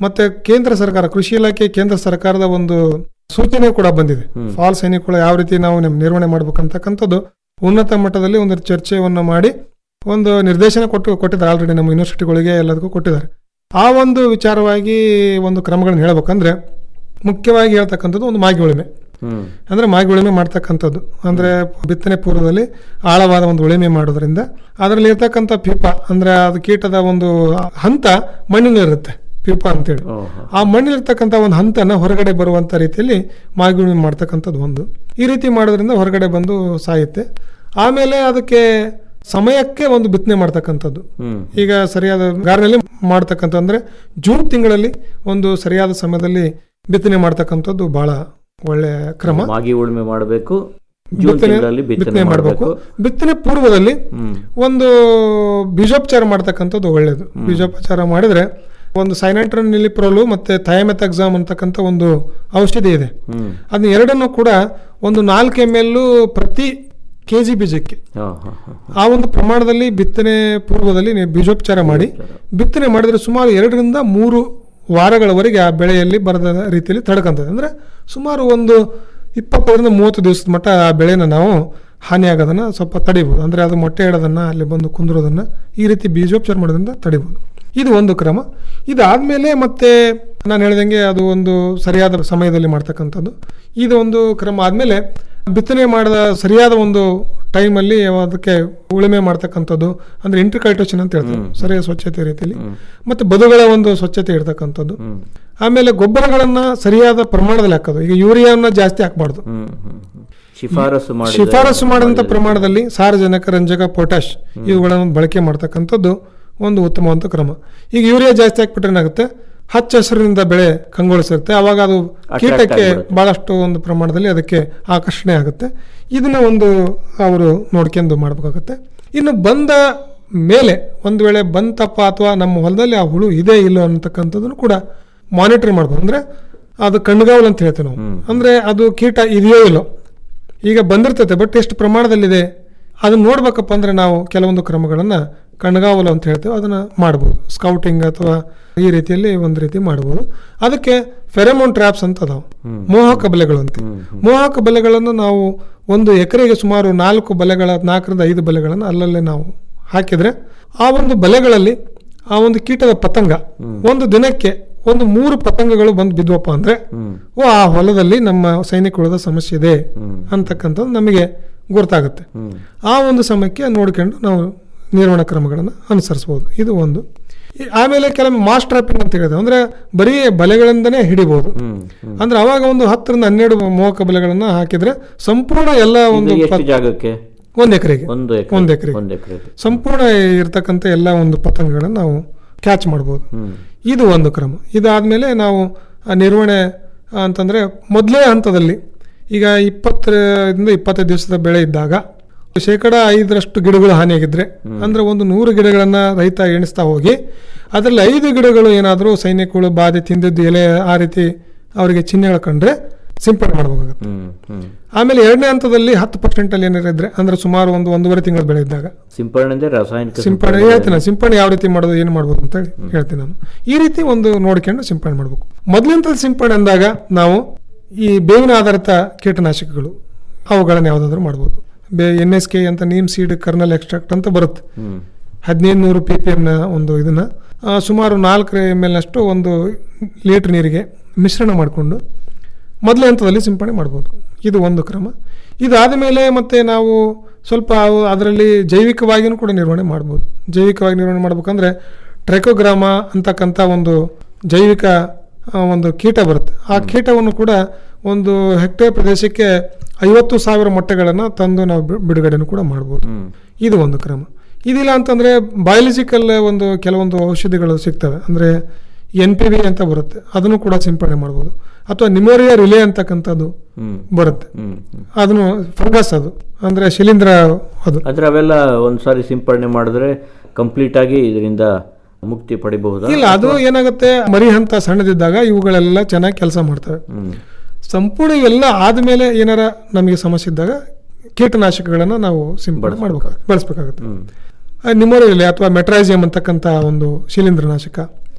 Speaker 21: ಮತ್ತೆ ಕೇಂದ್ರ ಸರ್ಕಾರ ಕೃಷಿ ಇಲಾಖೆ ಕೇಂದ್ರ ಸರ್ಕಾರದ ಒಂದು ಸೂಚನೆ ಕೂಡ ಬಂದಿದೆ ಫಾಲ್ ಸೈನಿಕಗಳು ಯಾವ ರೀತಿ ನಾವು ನಿಮ್ ನಿರ್ವಹಣೆ ಮಾಡ್ಬೇಕಂತಕ್ಕಂಥದ್ದು ಉನ್ನತ ಮಟ್ಟದಲ್ಲಿ ಒಂದು ಚರ್ಚೆಯನ್ನು ಮಾಡಿ ಒಂದು ನಿರ್ದೇಶನ ಕೊಟ್ಟು ಕೊಟ್ಟಿದ್ದಾರೆ ಆಲ್ರೆಡಿ ನಮ್ಮ ಯೂನಿವರ್ಸಿಟಿಗಳಿಗೆ ಎಲ್ಲದಕ್ಕೂ ಕೊಟ್ಟಿದ್ದಾರೆ ಆ ಒಂದು ವಿಚಾರವಾಗಿ ಒಂದು ಕ್ರಮಗಳನ್ನ ಹೇಳ್ಬೇಕಂದ್ರೆ ಮುಖ್ಯವಾಗಿ ಹೇಳ್ತಕ್ಕಂಥದ್ದು ಒಂದು ಮಾಗಿ ಉಳಿಮೆ
Speaker 20: ಹ್ಮ್
Speaker 21: ಅಂದ್ರೆ ಮಾಗಿ ಉಳಿಮೆ ಮಾಡ್ತಕ್ಕಂಥದ್ದು ಅಂದ್ರೆ ಬಿತ್ತನೆ ಪೂರ್ವದಲ್ಲಿ ಆಳವಾದ ಒಂದು ಉಳಿಮೆ ಮಾಡೋದ್ರಿಂದ ಅದರಲ್ಲಿ ಇರ್ತಕ್ಕಂಥ ಪೀಪ ಅಂದ್ರೆ ಅದು ಕೀಟದ ಒಂದು ಹಂತ ಮಣ್ಣಿನಲ್ಲಿರುತ್ತೆ ಪೀಪ ಅಂತೇಳಿ ಆ ಮಣ್ಣಿಲಿರ್ತಕ್ಕಂಥ ಒಂದು ಹಂತನ ಹೊರಗಡೆ ಬರುವಂತ ರೀತಿಯಲ್ಲಿ ಮಾಗಿ ಉಳಿಮೆ ಮಾಡ್ತಕ್ಕಂಥದ್ದು ಒಂದು ಈ ರೀತಿ ಮಾಡೋದ್ರಿಂದ ಹೊರಗಡೆ ಬಂದು ಸಾಯುತ್ತೆ ಆಮೇಲೆ ಅದಕ್ಕೆ ಸಮಯಕ್ಕೆ ಒಂದು ಬಿತ್ತನೆ ಮಾಡ್ತಕ್ಕಂಥದ್ದು
Speaker 20: ಹ್ಮ್
Speaker 21: ಈಗ ಸರಿಯಾದ ಗಾರಿನಲ್ಲಿ ಮಾಡ್ತಕ್ಕಂಥ ಅಂದ್ರೆ ಜೂನ್ ತಿಂಗಳಲ್ಲಿ ಒಂದು ಸರಿಯಾದ ಸಮಯದಲ್ಲಿ ಬಿತ್ತನೆ ಮಾಡ್ತಕ್ಕಂಥದ್ದು ಬಹಳ ಒಳ್ಳೆಯ ಕ್ರಮ
Speaker 20: ಮಾಗಿ ಉಳುಮೆ ಮಾಡಬೇಕು ಜೂನ್
Speaker 21: ಬಿತ್ತನೆ
Speaker 20: ತಿಂಗಳಲ್ಲಿ
Speaker 21: ಬಿತ್ತನೆ
Speaker 20: ಬಿತ್ತನೆ
Speaker 21: ಮಾಡಬೇಕು
Speaker 20: ಮಾಡಬೇಕು
Speaker 21: ಬಿತ್ತನೆ ಪೂರ್ವದಲ್ಲಿ
Speaker 20: ಹ್ಮ್
Speaker 21: ಒಂದು ಬೀಜೋಪಚಾರ ಮಾಡ್ತಕ್ಕಂಥದ್ದು ಒಳ್ಳೆಯದು ಬೀಜೋಪಚಾರ ಮಾಡಿದ್ರೆ ಒಂದು ಸೈನೈಟ್ರನ್ ನಿಲಿಪ್ರೋಲು ಮತ್ತೆ ಥಯಾಮೆಥಾಕ್ಸಾಮ್ ಅಂತಕ್ಕಂಥ ಒಂದು ಔಷಧಿ ಇದೆ
Speaker 20: ಹ್ಮ್
Speaker 21: ಅದನ್ನ ಎರಡನ್ನು ಕೂಡ ಒಂದು ನಾಲ್ಕು ಎಮ್ ಎಲ್ ಪ್ರತಿ ಕೆ ಜಿ ಬೀಜಕ್ಕೆ
Speaker 20: ಹಾ ಹಾ ಹಾ
Speaker 21: ಆ ಒಂದು ಪ್ರಮಾಣದಲ್ಲಿ ಬಿತ್ತನೆ ಪೂರ್ವದಲ್ಲಿ ನೀವು ಬೀಜೋಪಚಾರ ಮಾಡಿ ಬಿತ್ತನೆ ಮಾಡಿದ್ರೆ ಸುಮಾರು ಎರಡರಿಂದ ಮೂರು ವಾರಗಳವರೆಗೆ ಆ ಬೆಳೆಯಲ್ಲಿ ಬರದ ರೀತಿಯಲ್ಲಿ ತಡ್ಕಂತದೆ ಅಂದ್ರೆ ಸುಮಾರು ಒಂದು ಇಪ್ಪತ್ತೈದರಿಂದ ಮೂವತ್ತು ದಿವಸದ ಮಟ್ಟ ಆ ಬೆಳೆನ ನಾವು ಹಾನಿಯಾಗೋದನ್ನ ಸ್ವಲ್ಪ ತಡಿಬೋದು ಅಂದ್ರೆ ಅದು ಮೊಟ್ಟೆ ಇಡೋದನ್ನ ಅಲ್ಲಿ ಬಂದು ಕುಂದ್ರೋದನ್ನ ಈ ರೀತಿ ಬೀಜೋಪಚಾರ ಮಾಡೋದ್ರಿಂದ ತಡಿಬೋದು ಇದು ಒಂದು ಕ್ರಮ ಇದಾದ್ಮೇಲೆ ಮತ್ತೆ ನಾನು ಹೇಳ್ದಂಗೆ ಅದು ಒಂದು ಸರಿಯಾದ ಸಮಯದಲ್ಲಿ ಮಾಡ್ತಕ್ಕಂಥದ್ದು ಇದು ಒಂದು ಕ್ರಮ ಆದ್ಮೇಲೆ ಬಿತ್ತನೆ ಮಾಡಿದ ಸರಿಯಾದ ಒಂದು ಟೈಮಲ್ಲಿ ಅದಕ್ಕೆ ಉಳುಮೆ ಮಾಡ್ತಕ್ಕಂಥದ್ದು ಅಂದ್ರೆ ಇಂಟರ್ಕಲ್ಟೇಷನ್ ಅಂತ ಹೇಳ್ತಾರೆ ಸರಿಯಾದ ಸ್ವಚ್ಛತೆ ರೀತಿಯಲ್ಲಿ ಮತ್ತೆ ಬದುಗಳ ಒಂದು ಸ್ವಚ್ಛತೆ ಇರ್ತಕ್ಕಂಥದ್ದು ಆಮೇಲೆ ಗೊಬ್ಬರಗಳನ್ನ ಸರಿಯಾದ ಪ್ರಮಾಣದಲ್ಲಿ ಹಾಕೋದು ಈಗ ಯೂರಿಯಾನ ಜಾಸ್ತಿ ಹಾಕಬಾರ್ದು
Speaker 20: ಹ್ಮ್ ಹ್ಮ್ ಹ್ಮ್. ಶಿಫಾರಸು ಮಾಡಿ
Speaker 21: ಶಿಫಾರಸು ಮಾಡಿದಂಥ ಪ್ರಮಾಣದಲ್ಲಿ ಸಾರಜನಕ ರಂಜಕ ಪೊಟ್ಯಾಶ್ ಇವುಗಳನ್ನು ಬಳಕೆ ಮಾಡ್ತಕ್ಕಂಥದ್ದು ಒಂದು ಉತ್ತಮವಾದ ಕ್ರಮ ಈಗ ಯೂರಿಯಾ ಜಾಸ್ತಿ ಹಾಕ್ಬಿಟ್ರೆ ಏನಾಗುತ್ತೆ ಹಚ್ಚ ಹಸಿರಿನಿಂದ ಬೆಳೆ ಕಂಗೊಳಿಸಿರುತ್ತೆ ಅವಾಗ ಅದು ಕೀಟಕ್ಕೆ
Speaker 20: ಆಗ್ಬಿಡುತ್ತೆ.
Speaker 21: ಬಹಳಷ್ಟು ಒಂದು ಪ್ರಮಾಣದಲ್ಲಿ ಅದಕ್ಕೆ ಆಕರ್ಷಣೆ ಆಗುತ್ತೆ ಇದನ್ನ ಒಂದು ಅವರು ನೋಡ್ಕೊಂಡು ಮಾಡಬೇಕಾಗುತ್ತೆ ಇನ್ನು ಬಂದ ಮೇಲೆ ಒಂದು ವೇಳೆ ಬಂತಪ್ಪ ಅಥವಾ ನಮ್ಮ ಹೊಲದಲ್ಲಿ ಆ ಹುಳು ಇದೆ ಇಲ್ಲೋ ಅಂತಕ್ಕಂಥದ್ದನ್ನು ಕೂಡ ಮಾನಿಟರ್ ಮಾಡ್ಬೋದು ಅಂದ್ರೆ ಅದು ಕಣ್ಗಾವಲು ಅಂತ ಹೇಳ್ತೀವಿ ನಾವು ಅಂದ್ರೆ ಅದು ಕೀಟ ಇದೆಯೋ ಇಲ್ಲೋ ಈಗ ಬಂದಿರ್ತೈತೆ ಬಟ್ ಎಷ್ಟು ಪ್ರಮಾಣದಲ್ಲಿದೆ ಅದನ್ನ ನೋಡ್ಬೇಕಪ್ಪ ಅಂದ್ರೆ ನಾವು ಕೆಲವೊಂದು ಕ್ರಮಗಳನ್ನ ಕಣ್ಗಾವಲು ಅಂತ ಹೇಳ್ತೇವೆ ಅದನ್ನ ಮಾಡ್ಬೋದು ಸ್ಕೌಟಿಂಗ್ ಅಥವಾ ಈ ರೀತಿಯಲ್ಲಿ ಒಂದು ರೀತಿ ಮಾಡ್ಬೋದು ಅದಕ್ಕೆ ಫೆರಮೋನ್ ಟ್ರ್ಯಾಪ್ಸ್ ಅಂತ ಅದಾವ ಮೋಹಕ ಬಲೆಗಳು ಅಂತ ಮೋಹಕ ಬಲೆಗಳನ್ನು ನಾವು ಒಂದು ಎಕರೆಗೆ ಸುಮಾರು ನಾಲ್ಕು ಬಲೆಗಳ ನಾಲ್ಕರಿಂದ ಐದು ಬಲೆಗಳನ್ನು ಅಲ್ಲಲ್ಲೇ ನಾವು ಹಾಕಿದ್ರೆ ಆ ಒಂದು ಬಲೆಗಳಲ್ಲಿ ಆ ಒಂದು ಕೀಟದ ಪತಂಗ ಒಂದು ದಿನಕ್ಕೆ ಒಂದು ಮೂರು ಪತಂಗಗಳು ಬಂದು ಬಿದ್ವಪ್ಪ ಅಂದ್ರೆ ಓ ಆ ಹೊಲದಲ್ಲಿ ನಮ್ಮ ಸೈನಿಕುಳದ ಸಮಸ್ಯೆ ಇದೆ ಅಂತಕ್ಕಂಥದ್ದು ನಮಗೆ ಗೊತ್ತಾಗುತ್ತೆ ಆ ಒಂದು ಸಮಯಕ್ಕೆ ನೋಡ್ಕೊಂಡು ನಾವು ನಿರ್ವಹಣಾ ಕ್ರಮಗಳನ್ನು ಅನುಸರಿಸಬಹುದು ಇದು ಒಂದು ಈ- ಆಮೇಲೆ ಕೆಲವೊಮ್ಮೆ ಮಾಸ್ ಟ್ರಾಪಿಂಗ್ ಅಂತ ಹೇಳಿದೆ ಅಂದ್ರೆ ಬರೀ ಬಲೆಗಳಿಂದನೇ ಹಿಡಿಬಹುದು ಅಂದ್ರೆ ಅವಾಗ ಒಂದು ಹತ್ತರಿಂದ ಹನ್ನೆರಡು ಮೋಹಕ ಬಲೆಗಳನ್ನ ಹಾಕಿದ್ರೆ ಸಂಪೂರ್ಣ ಎಲ್ಲ ಒಂದು
Speaker 20: ಇದು ಎಷ್ಟು
Speaker 21: ಪತ್-
Speaker 20: ಜಾಗಕ್ಕೆ
Speaker 21: ಒಂದ್ ಎಕರೆಗೆ
Speaker 20: ಒಂದು ಎಕರೆ
Speaker 21: ಒಂದ್ ಎಕರೆಗೆ
Speaker 20: ಒಂದು ಎಕರೆಗೆ
Speaker 21: ಸಂಪೂರ್ಣ ಇರ್ತಕ್ಕಂಥ ಎಲ್ಲ ಒಂದು ಪತಂಗಗಳನ್ನು ನಾವು ಕ್ಯಾಚ್ ಮಾಡ್ಬೋದು
Speaker 20: ಹ್ಮ್
Speaker 21: ಇದು ಒಂದು ಕ್ರಮ ಇದಾದ್ಮೇಲೆ ನಾವು ಆ ನಿರ್ವಹಣೆ ಅಂತಂದ್ರೆ ಮೊದಲೇ ಹಂತದಲ್ಲಿ ಈಗ ಇಪ್ಪತ್ತರಿಂದ ಇಪ್ಪತ್ತೈದು ದಿವಸದ ಬೆಳೆ ಇದ್ದಾಗ ಶೇಕಡ ಐದರಷ್ಟು ಗಿಡಗಳು ಹಾನಿಯಾಗಿದ್ರೆ ಅಂದ್ರೆ ಒಂದು ನೂರು ಗಿಡಗಳನ್ನ ರೈತ ಎಣಿಸ್ತಾ ಹೋಗಿ ಅದರಲ್ಲಿ ಐದು ಗಿಡಗಳು ಏನಾದರೂ ಸೈನಿಕಗಳು ಬಾಧೆ ತಿಂದಿದ್ದು ಎಲೆ ಆ ರೀತಿ ಅವರಿಗೆ ಚಿಹ್ನೆಗಳು ಕಂಡ್ರೆ ಸಿಂಪಡಣೆ ಮಾಡಬೇಕಾಗುತ್ತೆ
Speaker 20: ಹ್ಮ್ ಹ್ಮ್
Speaker 21: ಆಮೇಲೆ ಎರಡನೇ ಹಂತದಲ್ಲಿ ಹತ್ತು ಪರ್ಸೆಂಟ್ ಅಲ್ಲಿ ಏನಾರ ಇದ್ರೆ ಅಂದ್ರೆ ಸುಮಾರು ಒಂದು ಒಂದೂವರೆ ತಿಂಗಳ ಬೆಳೆ ಇದ್ದಾಗ
Speaker 20: ಸಿಂಪಡಣೆ ಅಂದ್ರೆ ರಾಸಾಯನಿಕ
Speaker 21: ಸಿಂಪಡಣೆ ಹೇಳ್ತೀನಿ ನಾನು, ಸಿಂಪಡಣೆ ಯಾವ ರೀತಿ ಮಾಡೋದು ಏನು ಮಾಡ್ಬೋದು ಅಂತ ಹೇಳಿ ಹೇಳ್ತೀನಿ ನಾನು ಈ ರೀತಿ ಒಂದು ನೋಡ್ಕೊಂಡು ಸಿಂಪಡಣೆ ಮಾಡಬೇಕು ಮೊದಲಿನ ಸಿಂಪಡಣೆ ಅಂದಾಗ ನಾವು ಈ ಬೇವಿನ ಆಧಾರಿತ ಕೀಟನಾಶಕಗಳು ಅವುಗಳನ್ನು ಯಾವುದಾದ್ರೂ ಮಾಡ್ಬೋದು ಬೇ ಎನ್ ಎಸ್ ಕೆ ಅಂತ ನೀಮ್ ಸೀಡ್ ಕರ್ನಲ್ ಎಕ್ಸ್ಟ್ರಾಕ್ಟ್ ಅಂತ ಬರುತ್ತೆ
Speaker 20: ಹ್ಮ್
Speaker 21: ಹದಿನೈದು ನೂರು ಪಿ ಪಿ ಎಮ್ನ ಒಂದು ಇದನ್ನ ಆ, ಸುಮಾರು ನಾಲ್ಕು ಎಮ್ ಎಲ್ ಅಷ್ಟು ಒಂದು ಲೀಟರ್ ನೀರಿಗೆ ಮಿಶ್ರಣ ಮಾಡಿಕೊಂಡು ಮೊದಲೇ ಹಂತದಲ್ಲಿ ಸಿಂಪಡಣೆ ಮಾಡ್ಬೋದು ಇದು ಒಂದು ಕ್ರಮ ಇದಾದ ಮೇಲೆ ಮತ್ತೆ ನಾವು ಸ್ವಲ್ಪ ಅವು- ಅದರಲ್ಲಿ ಜೈವಿಕವಾಗಿಯೂ ಕೂಡ ನಿರ್ವಹಣೆ ಮಾಡ್ಬೋದು ಜೈವಿಕವಾಗಿ ನಿರ್ವಹಣೆ ಮಾಡ್ಬೇಕಂದ್ರೆ ಟ್ರೆಕೋಗ್ರಾಮ ಅಂತಕ್ಕಂಥ ಒಂದು ಜೈವಿಕ ಆ, ಒಂದು ಕೀಟ ಬರುತ್ತೆ ಆ ಕೀಟವನ್ನು ಕೂಡ ಒಂದು ಹೆಕ್ಟೇರ್ ಪ್ರದೇಶಕ್ಕೆ ಐವತ್ತು ಸಾವಿರ ಮೊಟ್ಟೆಗಳನ್ನು ತಂದು ನಾವು ಬಿ- ಬಿಡುಗಡೆನೂ ಕೂಡ ಮಾಡ್ಬೋದು ಇದು ಒಂದು ಕ್ರಮ ಇದಿಲ್ಲ ಅಂತಂದ್ರೆ ಬಯಾಲಜಿಕಲ್ ಒಂದು ಕೆಲವೊಂದು ಔಷಧಿಗಳು ಸಿಗ್ತವೆ ಅಂದ್ರೆ ಎನ್ ಪಿ ವಿ ಅಂತ ಬರುತ್ತೆ ಅದನ್ನು ಕೂಡ ಸಿಂಪಡಣೆ ಮಾಡ್ಬೋದು ಅಥವಾ ನಿಮೋರಿಯಾ ರಿಲೇ ಅಂತಕ್ಕಂಥದ್ದು
Speaker 20: ಹ್ಮ್.
Speaker 21: ಬರುತ್ತೆ
Speaker 20: ಹ್ಮ್
Speaker 21: ಅದನ್ನು ಫಂಗಸ್ ಅದು ಅಂದ್ರೆ ಶಿಲೀಂಧ್ರ ಅದು
Speaker 20: ಅಂದ್ರೆ ಅವೆಲ್ಲ ಒಂದ್ಸಾರಿ ಸಿಂಪಡಣೆ ಮಾಡಿದ್ರೆ ಕಂಪ್ಲೀಟ್ ಆಗಿ ಇದರಿಂದ ಮುಕ್ತಿ ಪಡಿಬಹುದಾ
Speaker 21: ಇಲ್ಲ ಅದು ಏನಾಗುತ್ತೆ ಮರಿ ಹಂತ ಸಣ್ಣದಿದ್ದಾಗ ಇವುಗಳೆಲ್ಲ ಚೆನ್ನಾಗಿ ಕೆಲಸ ಮಾಡ್ತವೆ
Speaker 20: ಹ್ಮ್
Speaker 21: ಸಂಪೂರ್ಣ ಇವೆಲ್ಲ ಆದ್ಮೇಲೆ ಏನಾರ ನಮಗೆ ಸಮಸ್ಯೆ ಇದ್ದಾಗ ಕೀಟನಾಶಕಗಳನ್ನ ನಾವು ಸಿಂಪಡಣೆ ಮಾಡ್ಬೇಕು ಬಳಸಬೇಕಾಗುತ್ತೆ ನಿಮೋರಿಯಲೆ ಅಥವಾ ಮೆಟ್ರಾಜಿಯಂ ಅಂತಕ್ಕಂಥ ಒಂದು ಶಿಲೀಂಧ್ರನಾಶಕ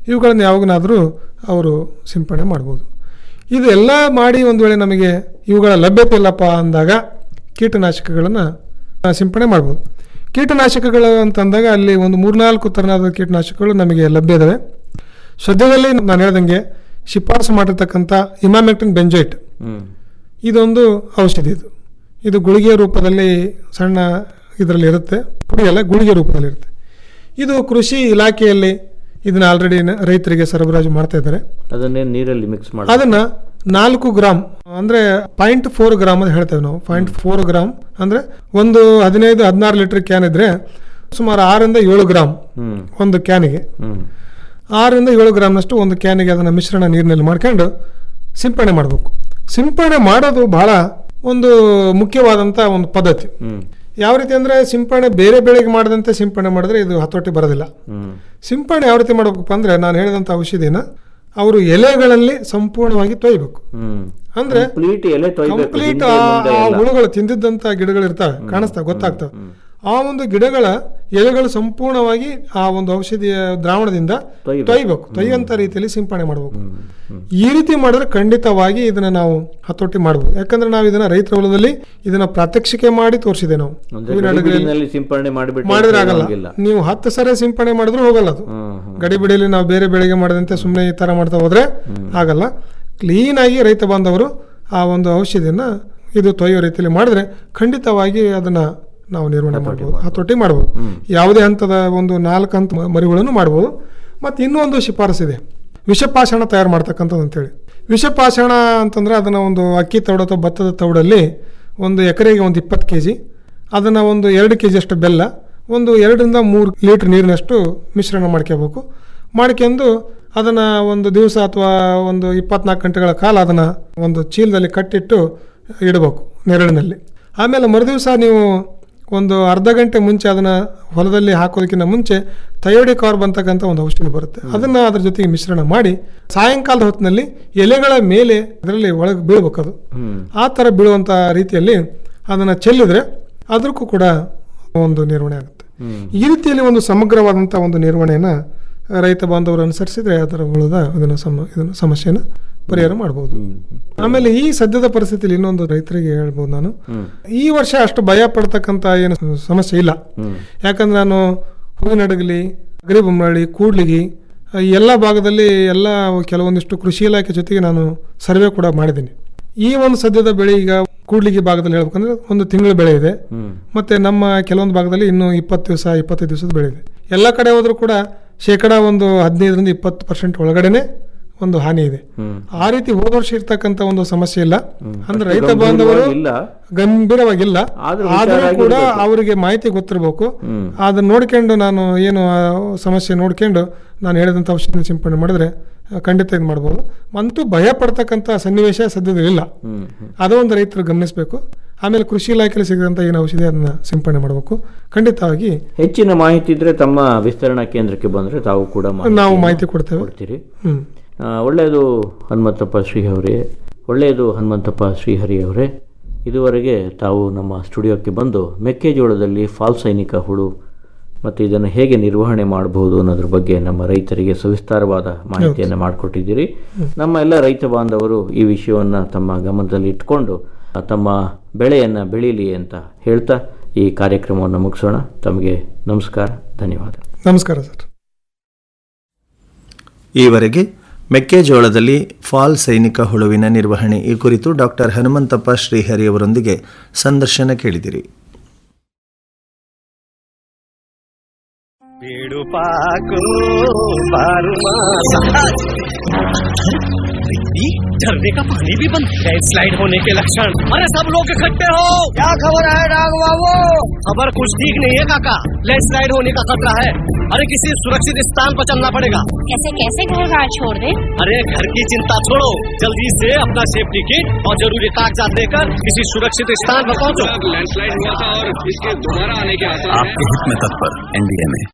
Speaker 21: ಇವುಗಳನ್ನು ಯಾವಾಗನಾದರೂ ಅವರು ಸಿಂಪಡಣೆ ಮಾಡ್ಬೋದು ಇದೆಲ್ಲ ಮಾಡಿ ಒಂದು ವೇಳೆ ನಮಗೆ ಇವುಗಳ ಲಭ್ಯತೆ ಇಲ್ಲಪ್ಪ ಅಂದಾಗ ಕೀಟನಾಶಕಗಳನ್ನು ಸಿಂಪಡಣೆ ಮಾಡ್ಬೋದು ಕೀಟನಾಶಕಗಳು ಅಂತಂದಾಗ ಅಲ್ಲಿ ಒಂದು ಮೂರ್ನಾಲ್ಕು ಥರನಾದ ಕೀಟನಾಶಕಗಳು ನಮಗೆ ಲಭ್ಯ ಇದಾವೆ ಸದ್ಯದಲ್ಲಿ ನಾನು ಹೇಳ್ದಂಗೆ ಶಿಫಾರಸು ಮಾಡಿರ್ತಕ್ಕಂಥ ಇಮಾಮೆಕ್ಟಿನ್ ಬೆಂಜೈಟ್
Speaker 20: ಹ್ಮ್
Speaker 21: ಇದೊಂದು ಔಷಧಿ ಇದು ಇದು ಗುಳಿಗೆ ರೂಪದಲ್ಲಿ ಸಣ್ಣ ಇದರಲ್ಲಿ ಇರುತ್ತೆ ಪುಡಿಯಲ್ಲ ಗುಳಿಗೆ ರೂಪದಲ್ಲಿ ಇರುತ್ತೆ ಇದು ಕೃಷಿ ಇಲಾಖೆಯಲ್ಲಿ ಇದನ್ನ ಆಲ್ರೆಡಿ ರೈತರಿಗೆ ಸರಬರಾಜು ಮಾಡ್ತಾ ಇದ್ದಾರೆ
Speaker 20: ಅದನ್ನೇ ನೀರಲ್ಲಿ ಮಿಕ್ಸ್ ಮಾಡಿ
Speaker 21: ಅದನ್ನ ನಾಲ್ಕು ಗ್ರಾಮ್ ಅಂದ್ರೆ ಪಾಯಿಂಟ್ ಫೋರ್ ಗ್ರಾಮ್ ಅಂತ ಹೇಳ್ತೇವೆ ನಾವು ಪಾಯಿಂಟ್ ಫೋರ್ ಗ್ರಾಮ್ ಅಂದ್ರೆ ಒಂದು ಹದಿನೈದು ಹದಿನಾರು ಲೀಟರ್ ಕ್ಯಾನ್ ಇದ್ರೆ ಸುಮಾರು ಆರರಿಂದ ಏಳು ಗ್ರಾಮ್
Speaker 20: ಹ್ಮ್
Speaker 21: ಒಂದು ಕ್ಯಾನಿಗೆ
Speaker 20: ಹ್ಮ್
Speaker 21: ಆರರಿಂದ ಏಳು ಗ್ರಾಮ್ನಷ್ಟು ಒಂದು ಕ್ಯಾನಿಗೆ ಅದನ್ನು ಮಿಶ್ರಣ ನೀರಿನಲ್ಲಿ ಮಾಡ್ಕೊಂಡು ಸಿಂಪಡಣೆ ಮಾಡಬೇಕು ಸಿಂಪಡಣೆ ಮಾಡೋದು ಬಹಳ ಒಂದು ಮುಖ್ಯವಾದಂಥ ಒಂದು ಪದ್ಧತಿ
Speaker 20: ಹ್ಮ್
Speaker 21: ಯಾವ ರೀತಿ ಅಂದರೆ ಸಿಂಪಡಣೆ ಬೇರೆ ಬೆಳೆಗೆ ಮಾಡದಂತೆ ಸಿಂಪಡಣೆ ಮಾಡಿದ್ರೆ ಇದು ಹತೋಟಿ ಬರೋದಿಲ್ಲ
Speaker 20: ಹ್ಮ್
Speaker 21: ಸಿಂಪಡಣೆ ಯಾವ ರೀತಿ ಮಾಡಬೇಕಪ್ಪ ಅಂದರೆ ನಾನು ಹೇಳಿದಂಥ ಔಷಧಿನ ಅವರು ಎಲೆಗಳಲ್ಲಿ ಸಂಪೂರ್ಣವಾಗಿ ತೊಯ್ಬೇಕು
Speaker 20: ಹ್ಮ್
Speaker 21: ಅಂದ್ರೆ
Speaker 20: ಕಂಪ್ಲೀಟ್ ಎಲೆ ತೊಯ್ಬೇಕು
Speaker 21: ಕಂಪ್ಲೀಟ್
Speaker 20: ಹಿಂದೆ
Speaker 21: ಆ
Speaker 20: ಮುಂದೆ
Speaker 21: ಆ
Speaker 20: ಎಲ್ಲ.
Speaker 21: ಹುಳುಗಳು ತಿಂದಿದ್ದಂತ ಗಿಡಗಳು ಇರ್ತವೆ ಕಾಣಿಸ್ತಾವೆ ಗೊತ್ತಾಗ್ತವೆ ಆ ಒಂದು ಗಿಡಗಳ ಎಲೆಗಳು ಸಂಪೂರ್ಣವಾಗಿ ಆ ಒಂದು ಔಷಧಿಯ ದ್ರಾವಣದಿಂದ
Speaker 20: ತೊಯ್ಬೇಕು.
Speaker 21: ತೊಯ್ಬೇಕು ತೊಯ್ಯಂತ ರೀತಿಯಲ್ಲಿ ಸಿಂಪಡಣೆ ಮಾಡಬೇಕು ಈ ರೀತಿ ಮಾಡಿದ್ರೆ ಖಂಡಿತವಾಗಿ ಇದನ್ನ ನಾವು ಹತೋಟಿ ಮಾಡಬಹುದು ಯಾಕಂದ್ರೆ ನಾವು ಇದನ್ನ ರೈತರ ಹೊಲದಲ್ಲಿ ಇದನ್ನ ಪ್ರಾತ್ಯಕ್ಷಿಕೆ ಮಾಡಿ ತೋರಿಸಿದೆ ನಾವು
Speaker 20: ಅಂದ್ರೆ
Speaker 21: ಹೂವಿನ ಅಡಗಲ್ಲಿ
Speaker 20: ಗಡಿಬಿಡಿನಲ್ಲಿ ಸಿಂಪಡಣೆ ಮಾಡಿಬಿಟ್ಟು
Speaker 21: ಮಾಡಿದ್ರೆ ಆಗಲ್ಲ
Speaker 20: ಹೋಗಿಲ್ಲ.
Speaker 21: ನೀವು ಹತ್ತು ಸರಿ ಸಿಂಪಡಣೆ ಮಾಡಿದ್ರು ಹೋಗಲ್ಲ ಅದು
Speaker 20: ಹ್ಮ್, ಹ್ಮ್.
Speaker 21: ಗಡಿಬಿಡಿಯಲ್ಲಿ ನಾವು ಬೇರೆ ಬೆಳೆಗೆ ಮಾಡದಂತೆ ಸುಮ್ಮನೆ ಈ ತರ ಮಾಡ್ತಾ ಹೋದ್ರೆ ಆಗಲ್ಲ ಕ್ಲೀನ್ ಆಗಿ ರೈತ ಬಾಂಧವರು ಆ ಒಂದು ಔಷಧಿಯನ್ನ ಇದು ತೊಯ್ಯೋ ರೀತಿಯಲ್ಲಿ ಮಾಡಿದ್ರೆ ಖಂಡಿತವಾಗಿ ಅದನ್ನ ನಾವು ನಿರ್ವಹಣೆ ಮಾಡ್ಬೋದು ಹತೋಟಿ ಮಾಡ್ಬೋದು ಯಾವುದೇ ಹಂತದ ಒಂದು ನಾಲ್ಕು ಹಂತ ಮ- ಮರಿಗಳನ್ನು ಮಾಡ್ಬೋದು ಮತ್ತು ಇನ್ನೊಂದು ಶಿಫಾರಸಿದೆ ವಿಷಪಾಷಾಣ ತಯಾರು ಮಾಡ್ತಕ್ಕಂಥದ್ದು ಅಂತೇಳಿ ವಿಷಪಾಷಾಣ ಅಂತಂದ್ರೆ ಅದನ್ನ ಒಂದು ಅಕ್ಕಿ ತೌಡು ಅಥವಾ ಭತ್ತದ ತೌಡಲ್ಲಿ ಒಂದು ಎಕರೆಗೆ ಒಂದು ಇಪ್ಪತ್ತು ಕೆ ಜಿ ಅದನ್ನು ಒಂದು ಎರಡು ಕೆ ಜಿಯಷ್ಟು ಬೆಲ್ಲ ಒಂದು ಎರಡರಿಂದ ಮೂರು ಲೀಟ್ರ್ ನೀರಿನಷ್ಟು ಮಿಶ್ರಣ ಮಾಡ್ಕೋಬೇಕು ಮಾಡ್ಕೊಂಡು ಅದನ್ನು ಒಂದು ದಿವಸ ಅಥವಾ ಒಂದು ಇಪ್ಪತ್ನಾಲ್ಕು ಗಂಟೆಗಳ ಕಾಲ ಅದನ್ನು ಒಂದು ಚೀಲದಲ್ಲಿ ಕಟ್ಟಿಟ್ಟು ಇಡಬೇಕು ನೆರಳಿನಲ್ಲಿ ಆಮೇಲೆ ಮರುದಿವಸ ನೀವು ಒಂದು ಅರ್ಧ ಗಂಟೆ ಮುಂಚೆ ಅದನ್ನು ಹೊಲದಲ್ಲಿ ಹಾಕೋದಕ್ಕಿಂತ ಮುಂಚೆ ಥಯೋಡಿ ಕಾರ್ಬ್ ಅಂತಕ್ಕಂಥ ಒಂದು ಔಷಧಿ ಬರುತ್ತೆ ಅದನ್ನು ಅದ್ರ ಜೊತೆಗೆ ಮಿಶ್ರಣ ಮಾಡಿ ಸಾಯಂಕಾಲದ ಹೊತ್ತಿನಲ್ಲಿ ಎಲೆಗಳ ಮೇಲೆ ಅದರಲ್ಲಿ ಒಳಗೆ ಬೀಳ್ಬೇಕು ಅದು
Speaker 20: ಹ್ಮ್
Speaker 21: ಆ ಥರ ಬೀಳುವಂಥ ರೀತಿಯಲ್ಲಿ ಅದನ್ನು ಚೆಲ್ಲಿದ್ರೆ ಅದಕ್ಕೂ ಕೂಡ ಒಂದು ನಿರ್ವಹಣೆ ಆಗುತ್ತೆ
Speaker 20: ಹ್ಮ್
Speaker 21: ಈ ರೀತಿಯಲ್ಲಿ ಒಂದು ಸಮಗ್ರವಾದಂಥ ಒಂದು ನಿರ್ವಹಣೆಯನ್ನು ರೈತ ಬಾಂಧವರು ಅನುಸರಿಸಿದ್ರೆ ಅದರ ಉಳಿದ ಇದನ್ನು ಸಮ ಇದನ್ನು ಸಮಸ್ಯೆಯನ್ನು ಪರಿಹಾರ ಮಾಡ್ಬೋದು ಆಮೇಲೆ ಈ ಸದ್ಯದ ಪರಿಸ್ಥಿತಿಯಲ್ಲಿ ಇನ್ನೊಂದು ರೈತರಿಗೆ ಹೇಳ್ಬೋದು ನಾನು
Speaker 20: ಹ್ಮ್
Speaker 21: ಈ ವರ್ಷ ಅಷ್ಟು ಭಯ ಪಡ್ತಕ್ಕಂಥ ಏನು ಸಮಸ್ಯೆ ಇಲ್ಲ
Speaker 20: ಹ್ಮ್
Speaker 21: ಯಾಕಂದ್ರೆ ನಾನು ಹೂವಿನಡಗಲಿ ಅಗ್ರಿಬೊಮ್ಮನಹಳ್ಳಿ ಕೂಡ್ಲಿಗಿ ಈ ಎಲ್ಲ ಭಾಗದಲ್ಲಿ ಎಲ್ಲ ಕೆಲವೊಂದಿಷ್ಟು ಕೃಷಿ ಇಲಾಖೆ ಜೊತೆಗೆ ನಾನು ಸರ್ವೆ ಕೂಡ ಮಾಡಿದ್ದೀನಿ ಈ ಒಂದು ಸದ್ಯದ ಬೆಳೆ ಈಗ ಕೂಡ್ಲಿಗಿ ಭಾಗದಲ್ಲಿ ಹೇಳ್ಬೇಕಂದ್ರೆ ಒಂದು ತಿಂಗಳ ಬೆಳೆ ಇದೆ
Speaker 20: ಹ್ಮ್
Speaker 21: ಮತ್ತೆ ನಮ್ಮ ಕೆಲವೊಂದು ಭಾಗದಲ್ಲಿ ಇನ್ನೂ ಇಪ್ಪತ್ತು ದಿವಸ ಇಪ್ಪತ್ತೈದು ದಿವಸದ ಬೆಳೆ ಇದೆ ಎಲ್ಲ ಕಡೆ ಹೋದ್ರೂ ಕೂಡ ಶೇಕಡ ಒಂದು ಹದಿನೈದರಿಂದ ಇಪ್ಪತ್ತು ಪರ್ಸೆಂಟ್ ಒಳಗಡೆನೆ ಒಂದು ಹಾನಿ ಇದೆ
Speaker 20: ಹ್ಮ್
Speaker 21: ಆ ರೀತಿ ಹೋದ ವರ್ಷ ಇರ್ತಕ್ಕಂಥ ಒಂದು ಸಮಸ್ಯೆ ಇಲ್ಲ ಅಂದ್ರೆ
Speaker 20: ಅಷ್ಟು
Speaker 21: ರೈತ ಬಾಂಧವರು
Speaker 20: ಗಂಭೀರವಾಗಿಲ್ಲ.
Speaker 21: ಗಂಭೀರವಾಗಿಲ್ಲ
Speaker 20: ಆದ್ರೂ
Speaker 21: ಆದರೂ
Speaker 20: ಹುಷಾರಾಗಿ
Speaker 21: ಕೂಡ
Speaker 20: ಇರ್ಬೇಕು.
Speaker 21: ಅವರಿಗೆ ಮಾಹಿತಿ ಗೊತ್ತಿರಬೇಕು
Speaker 20: ಹ್ಮ್.
Speaker 21: ಅದನ್ನ ನೋಡ್ಕೊಂಡು ನಾನು ಏನು ಆ ಸಮಸ್ಯೆ ನೋಡ್ಕೊಂಡು ನಾನು ಹೇಳಿದಂಥ ಔಷಧಿ ಸಿಂಪಡಣೆ ಮಾಡಿದ್ರೆ ಆ, ಖಂಡಿತ ಇದು ಮಾಡ್ಬೋದು ಅಂತೂ ಭಯ ಪಡ್ತಕ್ಕಂಥ ಸನ್ನಿವೇಶ ಸದ್ಯದಲ್ಲಿ ಇಲ್ಲ
Speaker 20: ಹ್ಮ್ ಹ್ಮ್
Speaker 21: ಅದೊಂದು ರೈತರು ಗಮನಿಸಬೇಕು ಆಮೇಲೆ ಕೃಷಿ ಇಲಾಖೆಯಲ್ಲಿ ಸಿಗದಂಥ ಏನು ಔಷಧಿ ಅದನ್ನ ಸಿಂಪಡಣೆ ಮಾಡಬೇಕು ಖಂಡಿತವಾಗಿ
Speaker 20: ಹೆಚ್ಚಿನ ಮಾಹಿತಿ ಇದ್ರೆ ತಮ್ಮ ವಿಸ್ತರಣಾ ಕೇಂದ್ರಕ್ಕೆ ಬಂದ್ರೆ ತಾವು ಕೂಡ
Speaker 21: ನಾವು ಮಾಹಿತಿ ಕೊಡ್ತೇವೆ
Speaker 20: ಕೊಡ್ತೀರಿ
Speaker 21: ಹ್ಮ್
Speaker 20: ಆ, ಒಳ್ಳೆಯದು ಹನುಮಂತಪ್ಪ ಶ್ರೀಹವರೇ ಒಳ್ಳೆಯದು ಹನುಮಂತಪ್ಪ ಶ್ರೀಹರಿ ಅವರೇ ಇದುವರೆಗೆ ತಾವು ನಮ್ಮ ಸ್ಟುಡಿಯೋಕ್ಕೆ ಬಂದು ಮೆಕ್ಕೆಜೋಳದಲ್ಲಿ ಫಾಲ್ ಸೈನಿಕ ಹುಳು ಮತ್ತು ಇದನ್ನು ಹೇಗೆ ನಿರ್ವಹಣೆ ಮಾಡಬಹುದು ಅನ್ನೋದ್ರ ಬಗ್ಗೆ ನಮ್ಮ ರೈತರಿಗೆ ಸವಿಸ್ತಾರವಾದ ಮಾಹಿತಿಯನ್ನು ಮಾಡಿಕೊಟ್ಟಿದ್ದೀರಿ ನಮ್ಮ ಎಲ್ಲ ರೈತ ಬಾಂಧವರು ಈ ವಿಷಯವನ್ನು ತಮ್ಮ ಗಮನದಲ್ಲಿ ಇಟ್ಕೊಂಡು ಆ, ತಮ್ಮ ಬೆಳೆಯನ್ನು ಬೆಳೀಲಿ ಅಂತ ಹೇಳ್ತಾ ಈ ಕಾರ್ಯಕ್ರಮವನ್ನು ಮುಗಿಸೋಣ ತಮಗೆ ನಮಸ್ಕಾರ ಧನ್ಯವಾದ
Speaker 21: ನಮಸ್ಕಾರ ಸರ್
Speaker 1: ಈವರೆಗೆ ಮೆಕ್ಕೆಜೋಳದಲ್ಲಿ ಫಾಲ್ ಸೈನಿಕ ಹುಳುವಿನ ನಿರ್ವಹಣೆ ಈ ಕುರಿತು ಡಾಕ್ಟರ್ ಹನುಮಂತಪ್ಪ ಶ್ರೀಹರಿ ಅವರೊಂದಿಗೆ ಸಂದರ್ಶನ ಕೇಳಿದಿರಿ
Speaker 5: पेड़ पाको बारू मासा मिट्टी झरने का पानी भी बंद लैंडस्लाइड होने के लक्षण अरे सब लोग इकट्ठे हो क्या खबर है डाग बाबू खबर कुछ ठीक नहीं है काका लैंडस्लाइड होने का खतरा है अरे किसी सुरक्षित स्थान पर चलना पड़ेगा
Speaker 2: कैसे कैसे घर बार छोड़ दे
Speaker 5: अरे घर की चिंता छोड़ो जल्दी से अपना सेफ्टी किट और जरूरी कागजात लेकर किसी सुरक्षित स्थान पर पहुंचो लैंडस्लाइड हुआ था और इसके दोबारा आने के
Speaker 6: आपके हित में तत्पर एनडीए में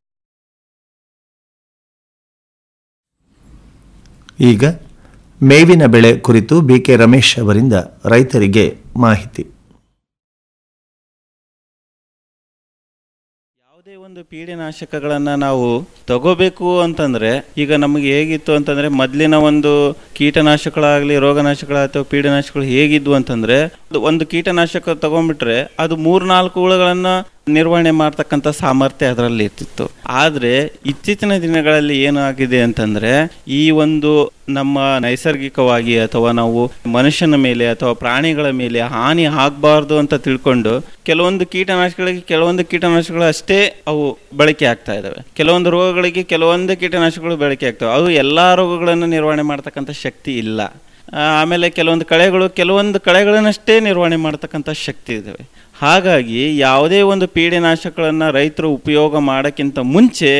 Speaker 1: ಈಗ ಮೇವಿನ ಬೆಳೆ ಕುರಿತು ಬಿಕೆ ರಮೇಶ್ ಅವರಿಂದ ರೈತರಿಗೆ ಮಾಹಿತಿ
Speaker 22: ಯಾವುದೇ ಒಂದು
Speaker 4: ಒಂದು ಪೀಡೆನಾಶಕಗಳನ್ನು ನಾವು ತಗೋಬೇಕು ಅಂತಂದ್ರೆ ಈಗ ನಮಗೆ ಹೇಗಿತ್ತು ಅಂತಂದ್ರೆ ಮೊದಲಿನ ಒಂದು ಕೀಟನಾಶಕಗಳಾಗಲಿ ರೋಗನಾಶಕಗಳ ಅಥವಾ ಪೀಡನಾಶಕಗಳು ಹೇಗಿದ್ವು ಅಂತಂದ್ರೆ ಒಂದು ಕೀಟನಾಶಕ ತಗೊಂಡ್ಬಿಟ್ರೆ ಅದು ಮೂರ್ನಾಲ್ಕು ಹುಳುಗಳನ್ನ ನಿರ್ವಹಣೆ ಮಾಡ್ತಕ್ಕಂಥ ಸಾಮರ್ಥ್ಯ ಅದರಲ್ಲಿ ಇರ್ತಿತ್ತು ಆದರೆ ಇತ್ತೀಚಿನ ದಿನಗಳಲ್ಲಿ ಏನು ಆಗಿದೆ ಅಂತಂದ್ರೆ ಈ ಒಂದು ನಮ್ಮ ನೈಸರ್ಗಿಕವಾಗಿ ಅಥವಾ ನಾವು ಮನುಷ್ಯನ ಮೇಲೆ ಅಥವಾ ಪ್ರಾಣಿಗಳ ಮೇಲೆ ಹಾನಿ ಆಗಬಾರ್ದು ಅಂತ ತಿಳ್ಕೊಂಡು ಕೆಲವೊಂದು ಕೀಟನಾಶಕಗಳಿಗೆ ಕೆಲವೊಂದು ಕೀಟನಾಶಕಗಳು ಅಷ್ಟೇ ಅವು ಬಳಕೆ ಆಗ್ತಾ ಇದಾವೆ ಕೆಲವೊಂದು ರೋಗಗಳಿಗೆ ಕೆಲವೊಂದು ಕೀಟನಾಶಕಗಳು ಬಳಕೆ ಆಗ್ತವೆ ಅವು ಎಲ್ಲಾ ರೋಗಗಳನ್ನು ನಿರ್ವಹಣೆ ಮಾಡ್ತಕ್ಕಂಥ ಶಕ್ತಿ ಇಲ್ಲ ಆ, ಆಮೇಲೆ ಕೆಲವೊಂದು ಕಳೆಗಳು ಕೆಲವೊಂದು ಕಳೆಗಳನ್ನಷ್ಟೇ ನಿರ್ವಹಣೆ ಮಾಡ್ತಕ್ಕಂಥ ಶಕ್ತಿ ಇದ್ದಾವೆ ಹಾಗಾಗಿ ಯಾವುದೇ ಒಂದು ಪೀಡೆನಾಶಕಗಳನ್ನು ರೈತರು ಉಪಯೋಗ ಮಾಡೋಕ್ಕಿಂತ ಮುಂಚೆ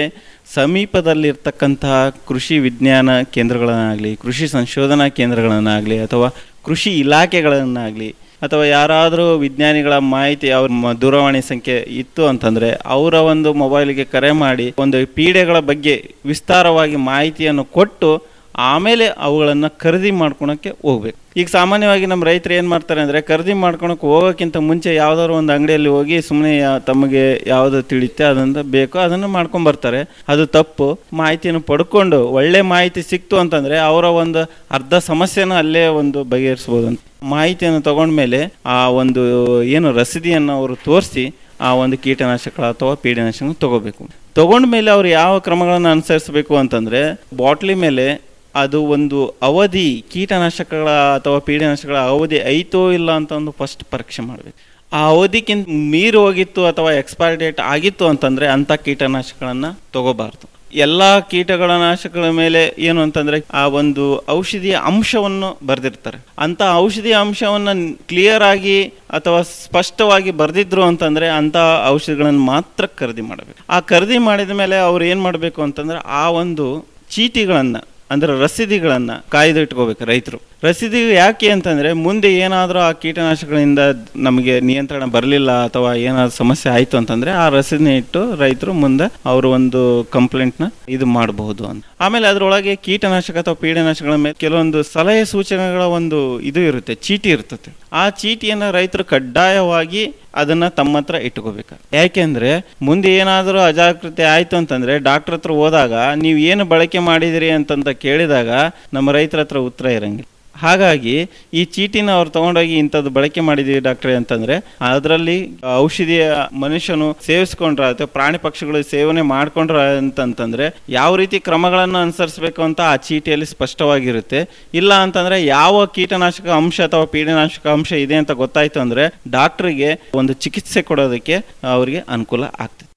Speaker 4: ಸಮೀಪದಲ್ಲಿರ್ತಕ್ಕಂತಹ ಕೃಷಿ ವಿಜ್ಞಾನ ಕೇಂದ್ರಗಳನ್ನಾಗಲಿ ಕೃಷಿ ಸಂಶೋಧನಾ ಕೇಂದ್ರಗಳನ್ನಾಗಲಿ ಅಥವಾ ಕೃಷಿ ಇಲಾಖೆಗಳನ್ನಾಗಲಿ ಅಥವಾ ಯಾರಾದರೂ ವಿಜ್ಞಾನಿಗಳ ಮಾಹಿತಿ ಅವ್ರ ಮ- ದೂರವಾಣಿ ಸಂಖ್ಯೆ ಇತ್ತು ಅಂತಂದರೆ ಅವರ ಒಂದು ಮೊಬೈಲ್ಗೆ ಕರೆ ಮಾಡಿ ಒಂದು ಪೀಡೆಗಳ ಬಗ್ಗೆ ವಿಸ್ತಾರವಾಗಿ ಮಾಹಿತಿಯನ್ನು ಕೊಟ್ಟು ಆಮೇಲೆ ಅವುಗಳನ್ನು ಖರೀದಿ ಮಾಡ್ಕೊಳಕ್ಕೆ ಹೋಗ್ಬೇಕು ಈಗ ಸಾಮಾನ್ಯವಾಗಿ ನಮ್ಮ ರೈತರು ಏನು ಮಾಡ್ತಾರೆ ಅಂದರೆ ಖರೀದಿ ಮಾಡ್ಕೊಳಕ್ಕೆ ಹೋಗೋಕ್ಕಿಂತ ಮುಂಚೆ ಯಾವ್ದಾದ್ರು ಒಂದು ಅಂಗಡಿಯಲ್ಲಿ ಹೋಗಿ ಸುಮ್ಮನೆ ತಮಗೆ ಯಾವುದು ತಿಳಿಯುತ್ತೆ ಅದನ್ನು ಬೇಕೋ ಅದನ್ನು ಮಾಡ್ಕೊಂಬರ್ತಾರೆ ಅದು ತಪ್ಪು ಮಾಹಿತಿಯನ್ನು ಪಡ್ಕೊಂಡು ಒಳ್ಳೆ ಮಾಹಿತಿ ಸಿಕ್ತು ಅಂತಂದರೆ ಅವರ ಒಂದು ಅರ್ಧ ಸಮಸ್ಯೆನ ಅಲ್ಲೇ ಒಂದು ಬಗೆಹರಿಸ್ಬೋದು ಅಂತ ಮಾಹಿತಿಯನ್ನು ತಗೊಂಡ್ಮೇಲೆ ಆ ಒಂದು ಏನು ರಸೀದಿಯನ್ನು ಅವರು ತೋರಿಸಿ ಆ ಒಂದು ಕೀಟನಾಶಕಗಳ ಅಥವಾ ಪೀಡನಾಶಕ ತಗೋಬೇಕು ತಗೊಂಡ್ಮೇಲೆ ಅವ್ರು ಯಾವ ಕ್ರಮಗಳನ್ನು ಅನುಸರಿಸಬೇಕು ಅಂತಂದರೆ ಬಾಟ್ಲಿ ಮೇಲೆ ಅದು ಒಂದು ಅವಧಿ ಕೀಟನಾಶಕಗಳ ಅಥವಾ ಪೀಡನಾಶಕಗಳ ಅವಧಿ ಐತೋ ಇಲ್ಲ ಅಂತ ಒಂದು ಫಸ್ಟ್ ಪರೀಕ್ಷೆ ಮಾಡಬೇಕು ಆ ಅವಧಿಕ್ಕಿಂತ ಮೀರಿ ಹೋಗಿತ್ತು ಅಥವಾ ಎಕ್ಸ್ಪೈರ್ ಡೇಟ್ ಆಗಿತ್ತು ಅಂತಂದರೆ ಅಂಥ ಕೀಟನಾಶಕಗಳನ್ನು ತಗೋಬಾರ್ದು ಎಲ್ಲ ಕೀಟಗಳ ನಾಶಕಗಳ ಮೇಲೆ ಏನು ಅಂತಂದ್ರೆ ಆ ಒಂದು ಔಷಧಿಯ ಅಂಶವನ್ನು ಬರೆದಿರ್ತಾರೆ ಅಂತ ಔಷಧಿಯ ಅಂಶವನ್ನು ಕ್ಲಿಯರ್ ಆಗಿ ಅಥವಾ ಸ್ಪಷ್ಟವಾಗಿ ಬರೆದಿದ್ರು ಅಂತಂದ್ರೆ ಅಂತ ಔಷಧಿಗಳನ್ನು ಮಾತ್ರ ಖರೀದಿ ಮಾಡಬೇಕು ಆ ಖರೀದಿ ಮಾಡಿದ ಮೇಲೆ ಅವ್ರು ಏನು ಮಾಡಬೇಕು ಅಂತಂದ್ರೆ ಆ ಒಂದು ಚೀಟಿಗಳನ್ನು ಅಂದ್ರೆ ರಸೀದಿಗಳನ್ನು ಕಾಯ್ದು ಇಟ್ಕೋಬೇಕು ರೈತರು ರಸೀದಿ ಯಾಕೆ ಅಂತಂದ್ರೆ ಮುಂದೆ ಏನಾದರೂ ಆ ಕೀಟನಾಶಕಗಳಿಂದ ನಮಗೆ ನಿಯಂತ್ರಣ ಬರಲಿಲ್ಲ ಅಥವಾ ಏನಾದ್ರು ಸಮಸ್ಯೆ ಆಯಿತು ಅಂತಂದ್ರೆ ಆ ರಸೀದಿನ ಇಟ್ಟು ರೈತರು ಮುಂದೆ ಅವರು ಒಂದು ಕಂಪ್ಲೇಂಟ್ನ ಇದು ಮಾಡಬಹುದು ಅಂತ ಆಮೇಲೆ ಅದರೊಳಗೆ ಕೀಟನಾಶಕ ಅಥವಾ ಪೀಡನಾಶಕಗಳ ಮೇಲೆ ಕೆಲವೊಂದು ಸಲಹೆ ಸೂಚನೆಗಳ ಒಂದು ಇದು ಇರುತ್ತೆ ಚೀಟಿ ಇರ್ತದೆ ಆ ಚೀಟಿಯನ್ನು ರೈತರು ಕಡ್ಡಾಯವಾಗಿ ಅದನ್ನ ತಮ್ಮ ಹತ್ರ ಇಟ್ಕೋಬೇಕು ಯಾಕೆಂದ್ರೆ ಮುಂದೆ ಏನಾದರೂ ಅಜಾಗೃತಿ ಆಯ್ತು ಅಂತಂದ್ರೆ ಡಾಕ್ಟರ್ ಹತ್ರ ಹೋದಾಗ ನೀವು ಏನು ಬಳಕೆ ಮಾಡಿದಿರಿ ಅಂತಂತ ಕೇಳಿದಾಗ ನಮ್ಮ ರೈತರ ಹತ್ರ ಉತ್ತರ ಇರಂಗಿಲ್ಲ ಹಾಗಾಗಿ ಈ ಚೀಟಿನ ಅವ್ರು ತಗೊಂಡೋಗಿ ಇಂಥದ್ದು ಬಳಕೆ ಮಾಡಿದೀವಿ ಡಾಕ್ಟ್ರೆ ಅಂತಂದ್ರೆ ಅದರಲ್ಲಿ ಔಷಧಿಯ ಮನುಷ್ಯನು ಸೇವಿಸ್ಕೊಂಡ್ರ ಅಥವಾ ಪ್ರಾಣಿ ಪಕ್ಷಿಗಳು ಸೇವನೆ ಮಾಡ್ಕೊಂಡ್ರ ಅಂತಂತಂದ್ರೆ ಯಾವ ರೀತಿ ಕ್ರಮಗಳನ್ನು ಅನುಸರಿಸಬೇಕು ಅಂತ ಆ ಚೀಟಿಯಲ್ಲಿ ಸ್ಪಷ್ಟವಾಗಿರುತ್ತೆ ಇಲ್ಲ ಅಂತಂದ್ರೆ ಯಾವ ಕೀಟನಾಶಕ ಅಂಶ ಅಥವಾ ಪೀಡನಾಶಕ ಅಂಶ ಇದೆ ಅಂತ ಗೊತ್ತಾಯ್ತು ಅಂದ್ರೆ ಡಾಕ್ಟರ್ಗೆ ಒಂದು ಚಿಕಿತ್ಸೆ ಕೊಡೋದಕ್ಕೆ ಅವರಿಗೆ ಅನುಕೂಲ ಆಗ್ತದೆ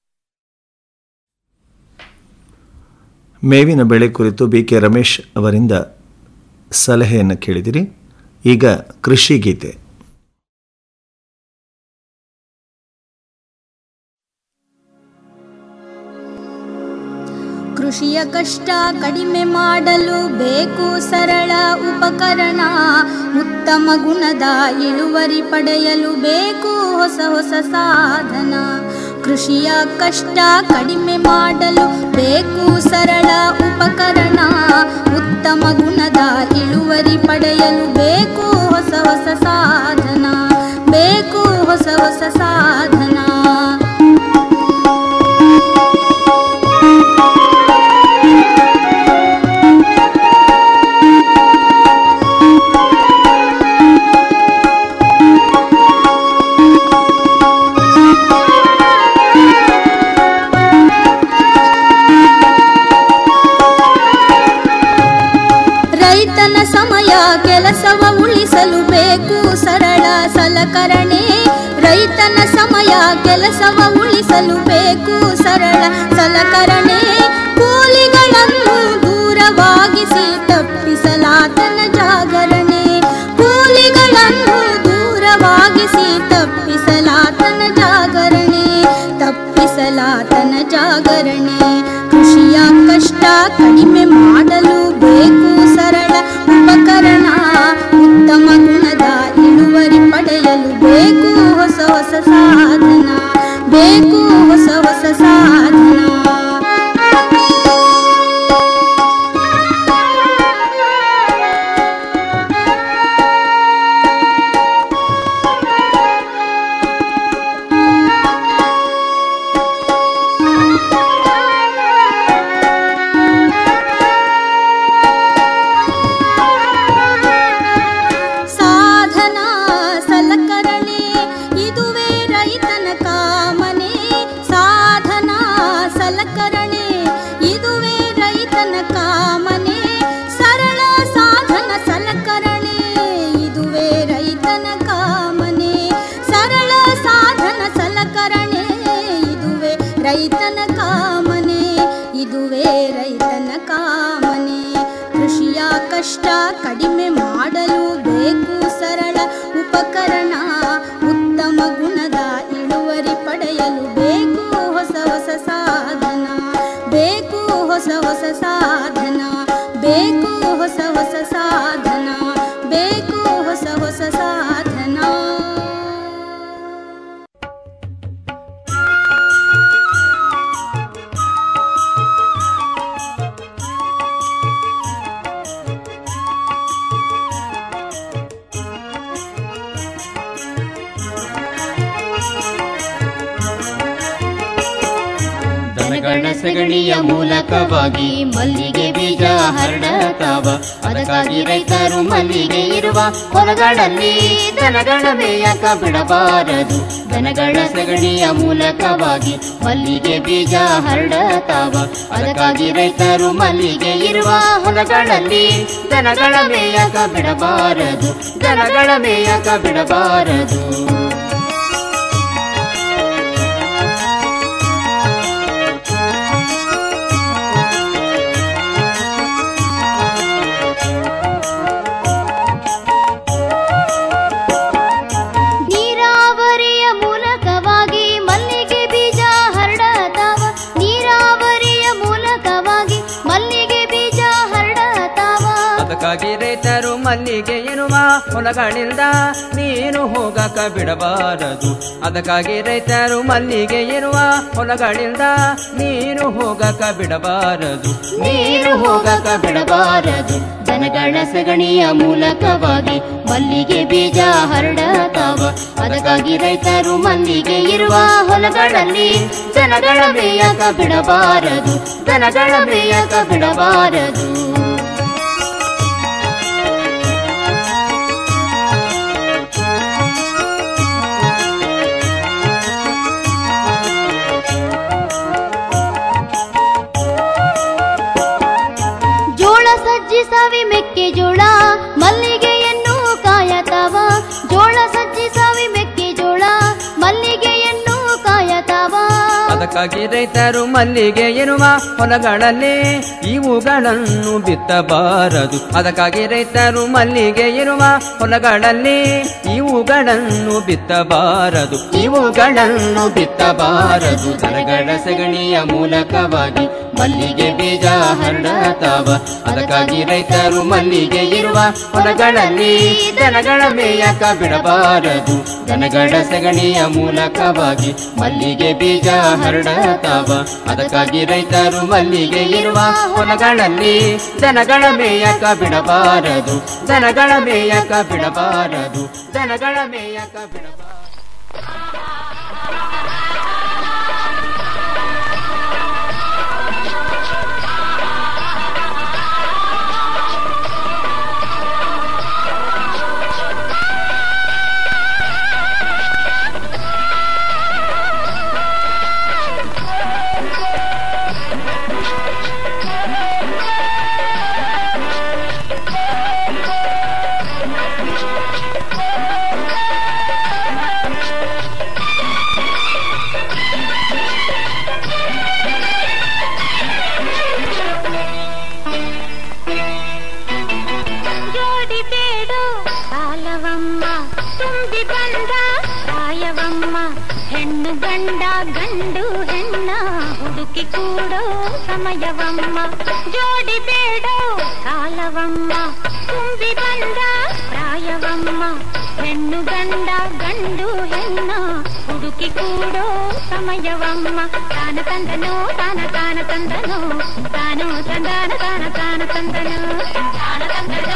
Speaker 1: ಮೇವಿನ ಬೆಳೆ ಕುರಿತು ಬಿ ಕೆ ರಮೇಶ್ ಅವರಿಂದ ಸಲಹೆಯನ್ನು ಕೇಳಿದಿರಿ ಈಗ ಕೃಷಿ ಗೀತೆ
Speaker 22: ಕೃಷಿಯ ಕಷ್ಟ ಕಡಿಮೆ ಮಾಡಲು ಬೇಕು ಸರಳ ಉಪಕರಣ ಉತ್ತಮ ಗುಣದ ಇಳುವರಿ ಪಡೆಯಲು ಬೇಕು ಹೊಸ ಹೊಸ ಸಾಧನ ಕೃಷಿಯ ಕಷ್ಟ ಕಡಿಮೆ ಮಾಡಲು ಬೇಕು ಸರಳ ಉಪಕರಣ ಉತ್ತಮ ಗುಣದ ಇಳುವರಿ ಪಡೆಯಲು ಬೇಕು ಹೊಸ ಹೊಸ ಸಾಧನ ಬೇಕು ಹೊಸ ಹೊಸ ಸಾಧನ ರೈತನ ಸಮಯ ಕೆಲಸವ ಉಳಿಸಲು ಬೇಕು ಸರಳ ಸಲಕರಣೆ ರೈತನ ಸಮಯ ಕೆಲಸವ ಉಳಿಸಲು ಬೇಕು ಸರಳ ಸಲಕರಣೆ ಕೂಲಿಗಳನ್ನು ದೂರವಾಗಿಸಿ ತಪ್ಪಿಸಲಾತನ ಜಾಗರಣೆ ಕೂಲಿಗಳನ್ನು ದೂರವಾಗಿಸಿ ತಪ್ಪಿಸಲಾತನ ಜಾಗರಣೆ ತಪ್ಪಿಸಲಾತನ ಜಾಗರಣೆ ಕೃಷಿಯ ಕಷ್ಟ ಕಡಿಮೆ ಮಾಡಲು ಬೇಕು ಸರಳ ಉಪಕರಣ ಉತ್ತಮ ಗುಣದ ಇಳುವರಿ ಪಡೆಯಲು ಬೇಕು ಹೊಸ ಹೊಸ ಸಾಧನ ಬೇಕು ಹೊಸ ಹೊಸ ಸಾಧನ ಕಷ್ಟ ಕಡಿಮೆ ಮಾಡಲು ಬೇಕು ಸರಳ ಉಪಕರಣ ಉತ್ತಮ ಗುಣದ ಇಳುವರಿ ಪಡೆಯಲು ಬೇಕು ಹೊಸ ಹೊಸ ಸಾಧನ ಬೇಕು ಹೊಸ ಹೊಸ ಸಾಧನ ಬೇಕು ಹೊಸ ಹೊಸ ಸಾಧನ ಬೇಕು ಹೊಸ ಹೊಸ ಸಾಧನ
Speaker 7: ದನಗಳ ಸಗಣಿಯ ಮೂಲಕವಾಗಿ ಮಲ್ಲಿಗೆ ಬೀಜ ಹರಡತಾವ ಅದಕ್ಕಾಗಿ ರೈತರು ಮಲ್ಲಿಗೆ ಇರುವ ಹೊಲಗಳಲ್ಲಿ ದನಗಳ ಮೇಯಕ ಬಿಡಬಾರದು ದನಗಳ ಸಗಣಿಯ ಮೂಲಕವಾಗಿ ಮಲ್ಲಿಗೆ ಬೀಜ ಹರಡತಾವ ಅದಕ್ಕಾಗಿ ರೈತರು ಮಲ್ಲಿಗೆ ಇರುವ ಹೊಲಗಳಲ್ಲಿ ದನಗಳ ಮೇಯಕ ಬಿಡಬಾರದು ದನಗಳ ಮೇಯಕ ಬಿಡಬಾರದು
Speaker 22: ನೀರಾವರಿಯ ಮೂಲಕವಾಗಿ ಮಲ್ಲಿಗೆ ಬೀಜ ಹರಡತಾವ ನೀರಾವರಿಯ ಮೂಲಕವಾಗಿ ಮಲ್ಲಿಗೆ ಬೀಜ ಹರಡತಾವ
Speaker 19: ಅದಕ್ಕಾಗಿ ರೈತರು ಮಲ್ಲಿಗೆ ಎನ್ನುವ ಹೊಲಗಳಿಂದ ನೀನು ಹೋಗಕ ಬಿಡಬಾರದು ಅದಕ್ಕಾಗಿ ರೈತರು ಮಲ್ಲಿಗೆ ಎನ್ನುವ ಹೊಲಗಳಿಂದ ನೀನು ಹೋಗಕ ಬಿಡಬಾರದು
Speaker 7: ನೀರು ಹೋಗಕ ಬಿಡಬಾರದು ದನಗಳ ಸಗಣಿಯ ಮೂಲಕವಾಗಿ ಮಲ್ಲಿಗೆ ಬೀಜ ಹರಡತಾವ ಅದಕ್ಕಾಗಿ ರೈತರು ಮಲ್ಲಿಗೆ ಇರುವ ಹೊಲಗಳಲ್ಲಿ ದನಗಳ ಮೇಯಕ ಬಿಡಬಾರದು ದನಗಳ ಮೇಯಕ ಬಿಡಬಾರದು
Speaker 22: ಜೋಳ ಸಜ್ಜಿ ಸವಿ ಮೆಕ್ಕೆಜೋಳ ಮಲ್ಲಿಗೆಯನ್ನು ಕಾಯತಾವ ಜೋಳ ಸಜ್ಜಿ ಸವಿ ಮೆಕ್ಕೆಜೋಳ ಮಲ್ಲಿಗೆಯನ್ನು ಕಾಯತಾವ
Speaker 19: ಅದಕ್ಕಾಗಿ ರೈತರು ಮಲ್ಲಿಗೆ ಎನ್ನುವ ಹೊಲಗಳಲ್ಲಿ ಇವುಗಳನ್ನು ಬಿತ್ತಬಾರದು ಅದಕ್ಕಾಗಿ ರೈತರು ಮಲ್ಲಿಗೆ ಎನ್ನುವ ಹೊಲಗಳಲ್ಲಿ ಇವುಗಳನ್ನು ಬಿತ್ತಬಾರದು
Speaker 7: ಇವುಗಳನ್ನು ಬಿತ್ತಬಾರದು ದನಗಳ ಸಗಣಿಯ ಮೂಲಕವಾಗಿ ಮಲ್ಲಿಗೆ ಬೀಜ ಹರಡತಾವ ಅದಕ್ಕಾಗಿ ರೈತರು ಮಲ್ಲಿಗೆ ಇರುವ ಹೊಲಗಳಲ್ಲಿ ದನಗಳ ಮೇಯಕ ಬಿಡಬಾರದು ದನಗಳ ಸಗಣಿಯ ಮೂಲಕವಾಗಿ ಮಲ್ಲಿಗೆ ಬೀಜ ಹರಡತಾವ ಅದಕ್ಕಾಗಿ ರೈತರು ಮಲ್ಲಿಗೆ ಇರುವ ಹೊಲಗಳಲ್ಲಿ ದನಗಳ ಮೇಯಕ ಬಿಡಬಾರದು ದನಗಳ ಮೇಯಕ ಬಿಡಬಾರದು ದನಗಳ ಮೇಯಕ ಬಿಡಬಾರದು
Speaker 2: ಜೋಡಿ ಬೇಡು ಕಾಲವಮ್ಮ ತುಂಬಿ ಬಂದ ಪ್ರಾಯವಮ್ಮ ಹೆಣ್ಣು ಗಂಡ ಗಂಡು ಹೆಣ್ಣ ಹುಡುಕಿ ಕೂಡೋ ಸಮಯವಮ್ಮ ಜೋಡಿ ಬೇಡೋ ಕಾಲವಮ್ಮ ತುಂಬಿ ಬಂದ ಪ್ರಾಯವಮ್ಮ ಹೆಣ್ಣು ಗಂಡ ಗಂಡು ಹೆಣ್ಣ ಹುಡುಕಿ ಕೂಡೋ ಸಮಯವಮ್ಮ ತಾನ ತಂದನೋ ತಾನ ತಾನ ತಂದನೋ ತಾನು ತಂದಾನ ತಾನ ತಾನ ತಂದನು ತಾನ ತಂದನ